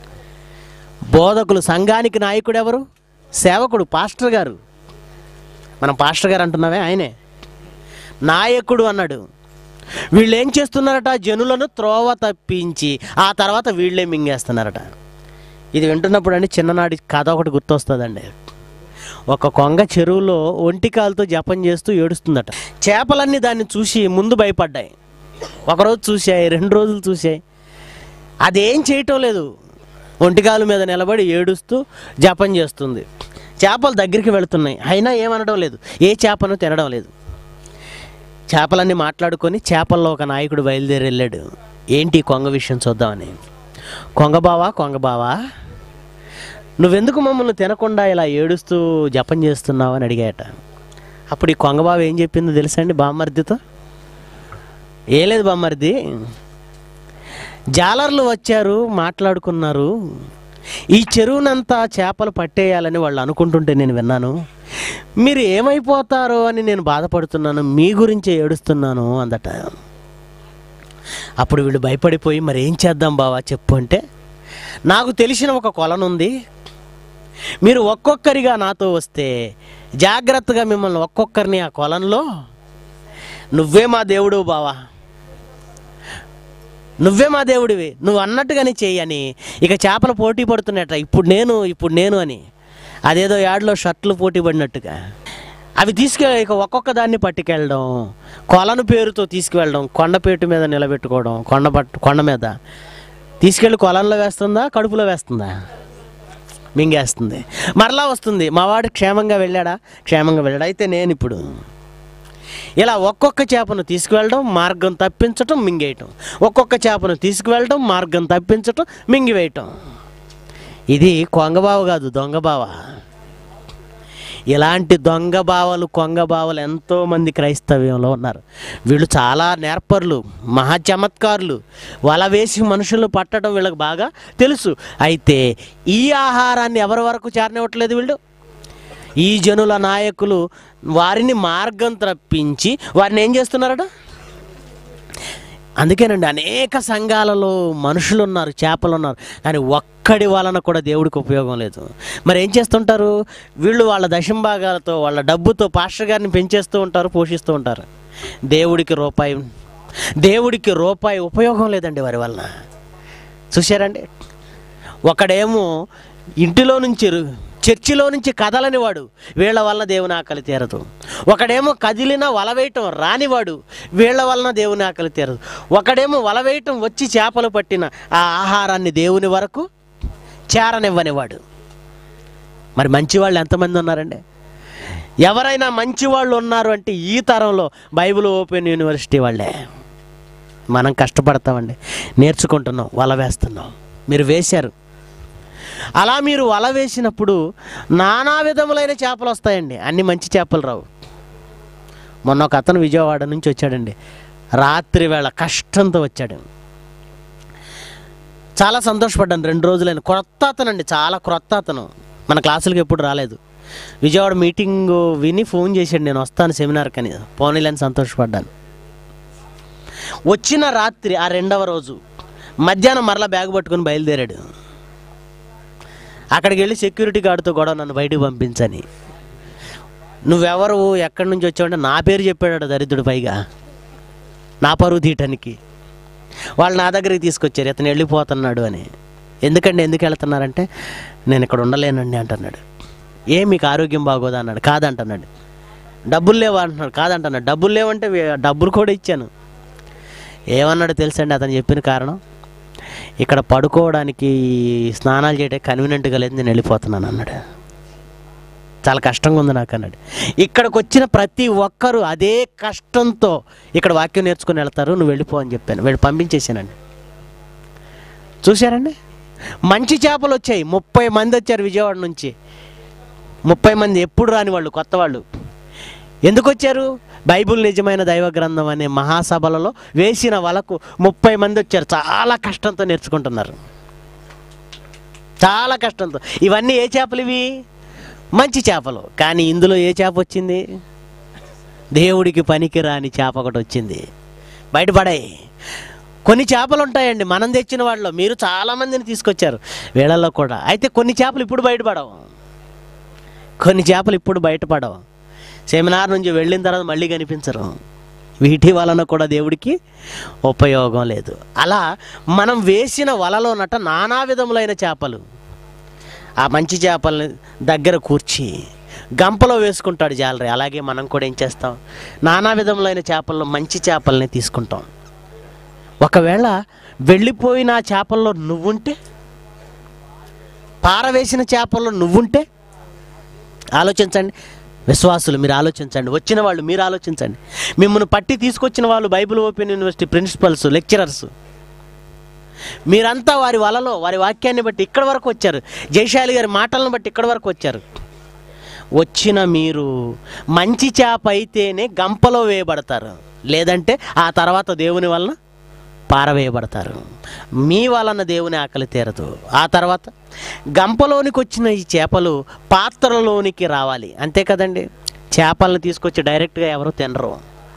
బోధకులు సంఘానికి నాయకుడు ఎవరు సేవకుడు పాస్టర్ గారు మనం పాస్టర్ గారు అంటున్నామే ఆయనే నాయకుడు అన్నాడు వీళ్ళు ఏం చేస్తున్నారట జనులను త్రోవ తప్పించి ఆ తర్వాత వీళ్ళే మింగేస్తున్నారట ఇది వింటున్నప్పుడు అండి చిన్ననాటి కథ ఒకటి గుర్తొస్తుందండి ఒక కొంగ చెరువులో ఒంటికాలతో జపం చేస్తూ ఏడుస్తుందట చేపలన్నీ దాన్ని చూసి ముందు భయపడ్డాయి ఒకరోజు చూశాయి రెండు రోజులు చూశాయి అదేం చేయటం లేదు ఒంటికాలు మీద నిలబడి ఏడుస్తూ జపం చేస్తుంది చేపలు దగ్గరికి వెళుతున్నాయి అయినా ఏమనడం లేదు ఏ చేపను తినడం లేదు చేపలన్నీ మాట్లాడుకొని చేపల్లో ఒక నాయకుడు బయలుదేరి వెళ్ళాడు ఏంటి ఈ కొంగ విషయం చూద్దామని కొంగ బావా కొంగ బావా నువ్వెందుకు మమ్మల్ని తినకుండా ఇలా ఏడుస్తూ జపం చేస్తున్నావు అని అడిగాట అప్పుడు ఈ కొంగ బావ ఏం చెప్పిందో తెలుసా అండి బామ్మర్దితో ఏ లేదు బామ్మర్ది జాలర్లు వచ్చారు మాట్లాడుకున్నారు ఈ చెరువునంతా చేపలు పట్టేయాలని వాళ్ళు అనుకుంటుంటే నేను విన్నాను మీరు ఏమైపోతారో అని నేను బాధపడుతున్నాను మీ గురించే ఏడుస్తున్నాను అందట అప్పుడు వీళ్ళు భయపడిపోయి మరి ఏం చేద్దాం బావా చెప్పు అంటే నాకు తెలిసిన ఒక కొలనుంది మీరు ఒక్కొక్కరిగా నాతో వస్తే జాగ్రత్తగా మిమ్మల్ని ఒక్కొక్కరిని ఆ కొలంలో నువ్వే మా దేవుడు బావా నువ్వే మా దేవుడివి నువ్వు అన్నట్టుగానే చెయ్యని ఇక చేపలు పోటీ పడుతున్నట్ట ఇప్పుడు నేను ఇప్పుడు నేను అని అదేదో యాడ్లో షర్ట్లు పోటీ పడినట్టుగా అవి తీసుకెళ్ళి ఇక ఒక్కొక్క దాన్ని పట్టుకెళ్ళడం కొలను పేరుతో తీసుకువెళ్ళడం కొండపేటు మీద నిలబెట్టుకోవడం కొండ పట్టు కొండ మీద తీసుకెళ్ళి కొలంలో వేస్తుందా కడుపులో వేస్తుందా మింగేస్తుంది మరలా వస్తుంది మా వాడు క్షేమంగా వెళ్ళాడా క్షేమంగా వెళ్ళాడా అయితే నేను ఇప్పుడు ఇలా ఒక్కొక్క చేపను తీసుకువెళ్ళడం మార్గం తప్పించటం మింగేయటం ఒక్కొక్క చేపను తీసుకువెళ్ళడం మార్గం తప్పించటం మింగివేయటం ఇది కొంగబావ కాదు దొంగబావ ఇలాంటి దొంగ బావలు కొంగ బావలు ఎంతోమంది క్రైస్తవ్యంలో ఉన్నారు వీళ్ళు చాలా నేర్పరులు మహా చమత్కారులు వల వేసి మనుషులు పట్టడం వీళ్ళకి బాగా తెలుసు అయితే ఈ ఆహారాన్ని ఎవరి వరకు చేరనివ్వట్లేదు వీళ్ళు ఈ జనుల నాయకులు వారిని మార్గం తప్పించి వారిని ఏం చేస్తున్నారట అందుకేనండి అనేక సంఘాలలో మనుషులు ఉన్నారు చేపలు ఉన్నారు కానీ ఒక్కడి వలన కూడా దేవుడికి ఉపయోగం లేదు మరి ఏం చేస్తుంటారు వీళ్ళు వాళ్ళ దశంభాగాలతో వాళ్ళ డబ్బుతో పాస్టర్ గారిని పెంచేస్తూ ఉంటారు పోషిస్తూ ఉంటారు దేవుడికి రూపాయి దేవుడికి రూపాయి ఉపయోగం లేదండి వారి వలన చూశారండి ఒకడేమో ఇంటిలో నుంచి రు- చర్చిలో నుంచి కదలని వాడు వీళ్ళ వలన దేవుని ఆకలి తీరదు ఒకడేమో కదిలిన వల వేయటం రానివాడు వీళ్ళ వలన దేవుని ఆకలి తీరదు ఒకడేమో వల వేయటం వచ్చి చేపలు పట్టిన ఆ ఆహారాన్ని దేవుని వరకు చేరనివ్వనివాడు మరి మంచివాళ్ళు ఎంతమంది ఉన్నారండి ఎవరైనా మంచివాళ్ళు ఉన్నారు అంటే ఈ తరంలో బైబిల్ ఓపెన్ యూనివర్సిటీ వాళ్ళే మనం కష్టపడతామండి నేర్చుకుంటున్నాం వల వేస్తున్నాం మీరు వేశారు అలా మీరు వల వేసినప్పుడు నానా విధములైన చేపలు వస్తాయండి అన్ని మంచి చేపలు రావు మొన్న ఒక అతను విజయవాడ నుంచి వచ్చాడండి రాత్రి వేళ కష్టంతో వచ్చాడు చాలా సంతోషపడ్డాను రెండు రోజులైన కొత్త అతను అండి చాలా క్రొత్త అతను మన క్లాసులకు ఎప్పుడు రాలేదు విజయవాడ మీటింగ్ విని ఫోన్ చేశాడు నేను వస్తాను సెమినార్కి అని పోనీలని సంతోషపడ్డాను వచ్చిన రాత్రి ఆ రెండవ రోజు మధ్యాహ్నం మరలా బ్యాగ్ పట్టుకొని బయలుదేరాడు అక్కడికి వెళ్ళి సెక్యూరిటీ గార్డుతో గొడవ నన్ను బయటకు పంపించని నువ్వెవరు ఎక్కడి నుంచి వచ్చావంటే నా పేరు చెప్పాడు దరిద్రుడు పైగా నా పరువు తీయటానికి వాళ్ళు నా దగ్గరికి తీసుకొచ్చారు ఇతను వెళ్ళిపోతున్నాడు అని ఎందుకండి ఎందుకు వెళ్తున్నారంటే నేను ఇక్కడ ఉండలేనండి అంటున్నాడు ఏ మీకు ఆరోగ్యం బాగోదా అన్నాడు కాదంటున్నాడు డబ్బులు లేవా అంటున్నాడు కాదంటున్నాడు డబ్బులు లేవంటే వే- డబ్బులు కూడా ఇచ్చాను ఏమన్నాడు తెలుసండి అతను చెప్పిన కారణం ఇక్కడ పడుకోవడానికి స్నానాలు చేయడానికి కన్వీనెంట్గా లేదు నేను వెళ్ళిపోతున్నాను అన్నాడు చాలా కష్టంగా ఉంది నాకు అన్నాడు ఇక్కడికి వచ్చిన ప్రతి ఒక్కరూ అదే కష్టంతో ఇక్కడ వాక్యం నేర్చుకుని వెళ్తారు నువ్వు వెళ్ళిపో అని చెప్పాను వెళ్ళి పంపించేసానండి చూశారండి మంచి చేపలు వచ్చాయి ముప్పై మంది వచ్చారు విజయవాడ నుంచి ముప్పై మంది ఎప్పుడు రాని వాళ్ళు కొత్త వాళ్ళు ఎందుకు వచ్చారు బైబిల్ నిజమైన దైవ గ్రంథం అనే మహాసభలలో వేసిన వలకు ముప్పై మంది వచ్చారు చాలా కష్టంతో నేర్చుకుంటున్నారు చాలా కష్టంతో ఇవన్నీ ఏ చేపలు ఇవి మంచి చేపలు కానీ ఇందులో ఏ చేప వచ్చింది దేవుడికి పనికి రాని చేప ఒకటి వచ్చింది బయటపడాయి కొన్ని చేపలు ఉంటాయండి మనం తెచ్చిన వాళ్ళలో మీరు చాలామందిని తీసుకొచ్చారు వీళ్ళల్లో కూడా అయితే కొన్ని చేపలు ఇప్పుడు బయటపడవు కొన్ని చేపలు ఇప్పుడు బయటపడవు సెమినార్ నుంచి వెళ్ళిన తర్వాత మళ్ళీ కనిపించరు వీటి వలన కూడా దేవుడికి ఉపయోగం లేదు అలా మనం వేసిన వలలోనట నానా విధములైన చేపలు ఆ మంచి చేపల్ని దగ్గర కూర్చి గంపలో వేసుకుంటాడు జాలరి అలాగే మనం కూడా ఏం చేస్తాం నానా విధములైన చేపల్లో మంచి చేపల్ని తీసుకుంటాం ఒకవేళ వెళ్ళిపోయిన ఆ చేపల్లో నువ్వుంటే పారవేసిన చేపల్లో నువ్వుంటే ఆలోచించండి విశ్వాసులు మీరు ఆలోచించండి వచ్చిన వాళ్ళు మీరు ఆలోచించండి మిమ్మల్ని పట్టి తీసుకొచ్చిన వాళ్ళు Bible open university principals lecturers మీరంతా వారి వలలో వారి వాక్యాన్ని బట్టి ఇక్కడ వరకు వచ్చారు జయశాలి గారి మాటలను బట్టి ఇక్కడ వరకు వచ్చారు వచ్చిన మీరు మంచి చేప అయితేనే గంపలో వేయబడతారు లేదంటే ఆ తర్వాత దేవుని వలన పారవేయబడతారు మీ వలన దేవుని ఆకలి తీరదు ఆ తర్వాత గంపలోనికి వచ్చిన ఈ చేపలు పాత్రలోనికి రావాలి అంతే కదండి చేపలను తీసుకొచ్చి డైరెక్ట్గా ఎవరు తినరు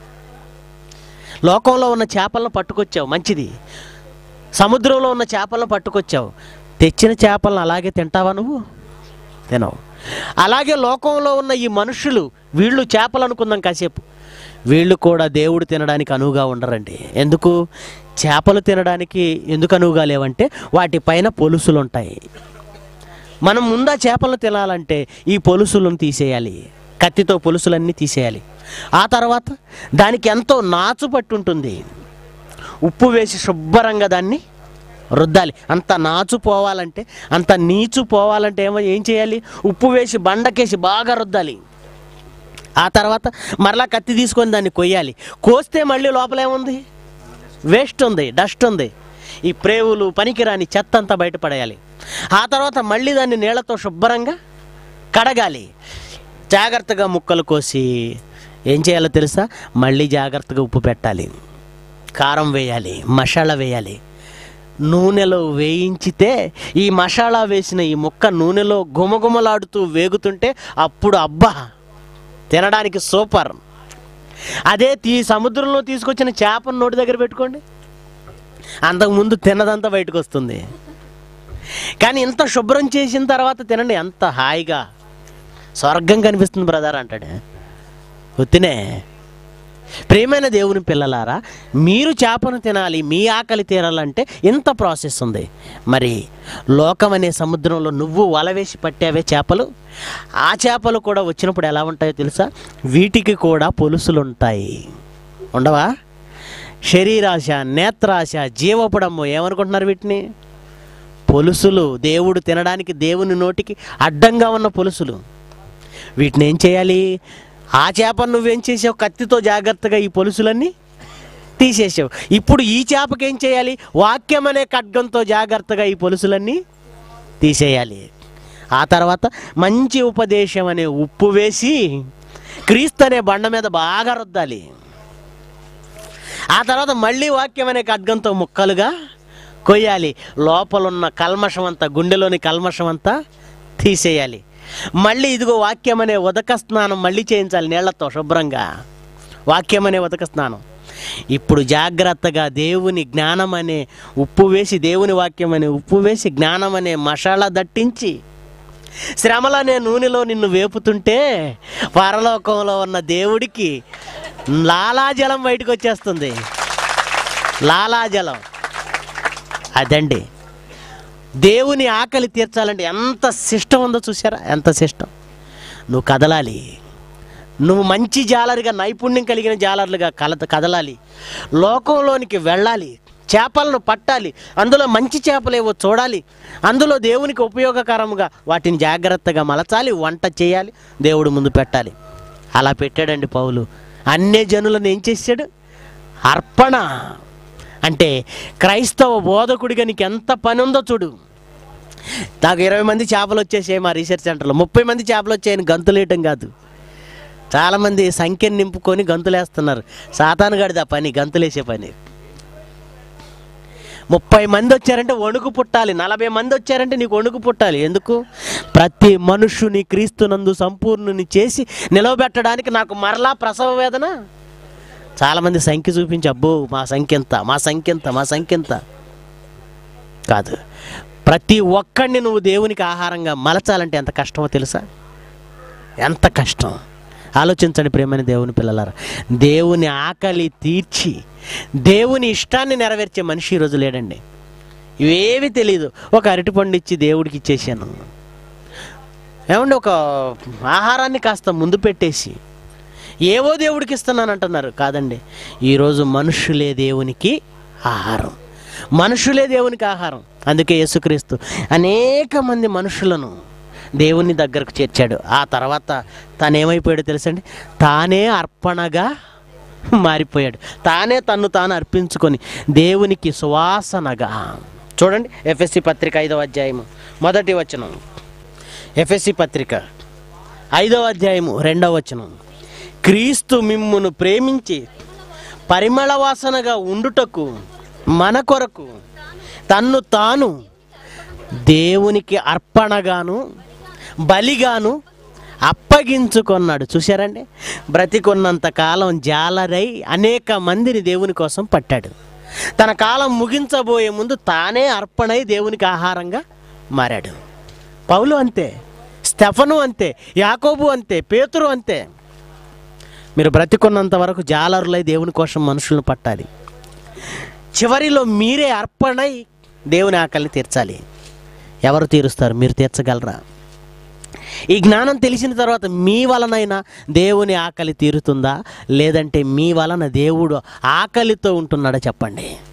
లోకంలో ఉన్న చేపలను పట్టుకొచ్చావు మంచిది సముద్రంలో ఉన్న చేపలను పట్టుకొచ్చావు తెచ్చిన చేపలను అలాగే తింటావా నువ్వు తినవు అలాగే లోకంలో ఉన్న ఈ మనుషులు వీళ్ళు చేపలు అనుకుందాం కాసేపు వీళ్ళు కూడా దేవుడు తినడానికి అనువుగా ఉండరండి ఎందుకు చేపలు తినడానికి ఎందుకు అనువుగా లేవంటే వాటిపైన పొలుసులు ఉంటాయి మనం ముందా చేపలను తినాలంటే ఈ పొలుసులను తీసేయాలి కత్తితో పొలుసులన్నీ తీసేయాలి ఆ తర్వాత దానికి ఎంతో నాచు పట్టు ఉంటుంది ఉప్పు వేసి శుభ్రంగా దాన్ని రుద్దాలి అంత నాచు పోవాలంటే అంత నీచు పోవాలంటే ఏమో ఏం చేయాలి ఉప్పు వేసి బండకేసి బాగా రుద్దాలి ఆ తర్వాత మరలా కత్తి తీసుకొని దాన్ని కొయ్యాలి కోస్తే మళ్ళీ లోపల ఏముంది వేస్ట్ ఉంది డస్ట్ ఉంది ఈ ప్రేవులు పనికిరాని చెత్త అంతా బయటపడేయాలి ఆ తర్వాత మళ్ళీ దాన్ని నీళ్లతో శుభ్రంగా కడగాలి జాగ్రత్తగా ముక్కలు కోసి ఏం చేయాలో తెలుసా మళ్ళీ జాగ్రత్తగా ఉప్పు పెట్టాలి కారం వేయాలి మసాలా వేయాలి నూనెలో వేయించితే ఈ మసాలా వేసిన ఈ ముక్క నూనెలో గుమగుమలాడుతూ వేగుతుంటే అప్పుడు అబ్బా తినడానికి సూపర్ అదే తీ సముద్రంలో తీసుకొచ్చిన చేపను నోటి దగ్గర పెట్టుకోండి అంతకుముందు తిన్నదంతా బయటకు వస్తుంది కానీ ఇంత శుభ్రం చేసిన తర్వాత తినండి ఎంత హాయిగా స్వర్గం కనిపిస్తుంది బ్రదర్ అంటాడు ఒత్తినే ప్రియమైన దేవుని పిల్లలారా మీరు చేపను తినాలి మీ ఆకలి తీరాలంటే ఇంత ప్రాసెస్ ఉంది మరి లోకం అనే సముద్రంలో నువ్వు వల వేసి పట్టావే చేపలు ఆ చేపలు కూడా వచ్చినప్పుడు ఎలా ఉంటాయో తెలుసా వీటికి కూడా పొలుసులు ఉంటాయి ఉండవా శరీరాశ నేత్రాశ జీవపడము ఏమనుకుంటున్నారు వీటిని పొలుసులు దేవుడు తినడానికి దేవుని నోటికి అడ్డంగా ఉన్న పొలుసులు వీటిని ఏం చేయాలి ఆ చేపను నువ్వేం చేసావు కత్తితో జాగ్రత్తగా ఈ పొలుసులన్నీ తీసేసావు ఇప్పుడు ఈ చేపకి ఏం చేయాలి వాక్యం అనే ఖడ్గంతో జాగ్రత్తగా ఈ పొలుసులన్నీ తీసేయాలి ఆ తర్వాత మంచి ఉపదేశం అనే ఉప్పు వేసి క్రీస్తు అనే బండ మీద బాగా రుద్దాలి ఆ తర్వాత మళ్ళీ వాక్యం అనే ఖడ్గంతో ముక్కలుగా కొయ్యాలి లోపలున్న కల్మషం అంతా గుండెలోని కల్మషం అంతా తీసేయాలి మళ్ళీ ఇదిగో వాక్యం అనే ఉదక స్నానం మళ్ళీ చేయించాలి నీళ్లతో శుభ్రంగా వాక్యం అనే ఉదక స్నానం ఇప్పుడు జాగ్రత్తగా దేవుని జ్ఞానం అనే ఉప్పు వేసి దేవుని వాక్యం అనే ఉప్పు వేసి జ్ఞానం అనే మసాలా దట్టించి శ్రమలనే నూనెలో నిన్ను వేపుతుంటే పరలోకంలో ఉన్న దేవుడికి లాలాజలం బయటకు వచ్చేస్తుంది లాలాజలం అదండి దేవుని ఆకలి తీర్చాలంటే ఎంత శిష్టం ఉందో చూసారా ఎంత శిష్టం నువ్వు కదలాలి నువ్వు మంచి జాలరిగా నైపుణ్యం కలిగిన జాలర్లుగా కల కదలాలి లోకంలోనికి వెళ్ళాలి చేపలను పట్టాలి అందులో మంచి చేపలేవో చూడాలి అందులో దేవునికి ఉపయోగకరంగా వాటిని జాగ్రత్తగా మలచాలి వంట చేయాలి దేవుడు ముందు పెట్టాలి అలా పెట్టాడండి పౌలు అన్య జనులను ఏం చేశాడు అర్పణ అంటే క్రైస్తవ బోధకుడిగా నీకు ఎంత పని ఉందో చూడు నాకు ఇరవై మంది చేపలు వచ్చేసాయి మా రీసెర్చ్ సెంటర్లో ముప్పై మంది చేపలు వచ్చాయని గంతులేయటం కాదు చాలామంది సంఖ్యను నింపుకొని గంతులేస్తున్నారు సాతానుగాడిది ఆ పని గంతులేసే పని ముప్పై మంది వచ్చారంటే వణుకు పుట్టాలి నలభై మంది వచ్చారంటే నీకు వణుకు పుట్టాలి ఎందుకు ప్రతి మనుషుని క్రీస్తునందు సంపూర్ణుని చేసి నిలవబెట్టడానికి నాకు మరలా ప్రసవ వేదన చాలామంది సంఖ్య చూపించి అబ్బో మా సంఖ్య ఎంత మా సంఖ్య ఎంత మా సంఖ్య ఎంత కాదు ప్రతి ఒక్కడిని నువ్వు దేవునికి ఆహారంగా మలచాలంటే ఎంత కష్టమో తెలుసా ఎంత కష్టం ఆలోచించండి ప్రేమని దేవుని పిల్లలారా దేవుని ఆకలి తీర్చి దేవుని ఇష్టాన్ని నెరవేర్చే మనిషి ఈరోజు లేడండి ఇవేవి తెలియదు ఒక అరటిపండు ఇచ్చి దేవుడికి ఇచ్చేసాను ఏమండి ఒక ఆహారాన్ని కాస్త ముందు పెట్టేసి ఏవో దేవుడికి ఇస్తున్నాను అంటున్నారు కాదండి ఈరోజు మనుషులే దేవునికి ఆహారం మనుషులే దేవునికి ఆహారం అందుకే యేసుక్రీస్తు అనేక మంది మనుషులను దేవుని దగ్గరకు చేర్చాడు ఆ తర్వాత తాను ఏమైపోయాడో తెలుసండి తానే అర్పణగా మారిపోయాడు తానే తన్ను తాను అర్పించుకొని దేవునికి సువాసనగా చూడండి ఎఫ్ఎస్సి పత్రిక ఐదవ అధ్యాయము మొదటి వచనం ఎఫ్ఎస్సి పత్రిక ఐదవ అధ్యాయము రెండవ వచనం క్రీస్తు మిమ్మును ప్రేమించి పరిమళ వాసనగా ఉండుటకు మన కొరకు తన్ను తాను దేవునికి అర్పణగాను బలిగాను అప్పగించుకున్నాడు చూశారండి బ్రతికున్నంత కాలం జాలరై అనేక మందిని దేవుని కోసం పట్టాడు తన కాలం ముగించబోయే ముందు తానే అర్పణై దేవునికి ఆహారంగా మారాడు పౌలు అంతే స్టెఫను అంతే యాకోబు అంతే పేతురు అంతే మీరు బ్రతికున్నంత వరకు జాలరులై దేవుని కోసం మనుషులను పట్టాలి చివరిలో మీరే అర్పణై దేవుని ఆకలిని తీర్చాలి ఎవరు తీరుస్తారు మీరు తీర్చగలరా ఈ జ్ఞానం తెలిసిన తర్వాత మీ వలనైనా దేవుని ఆకలి తీరుతుందా లేదంటే మీ వలన దేవుడు ఆకలితో ఉంటున్నాడా చెప్పండి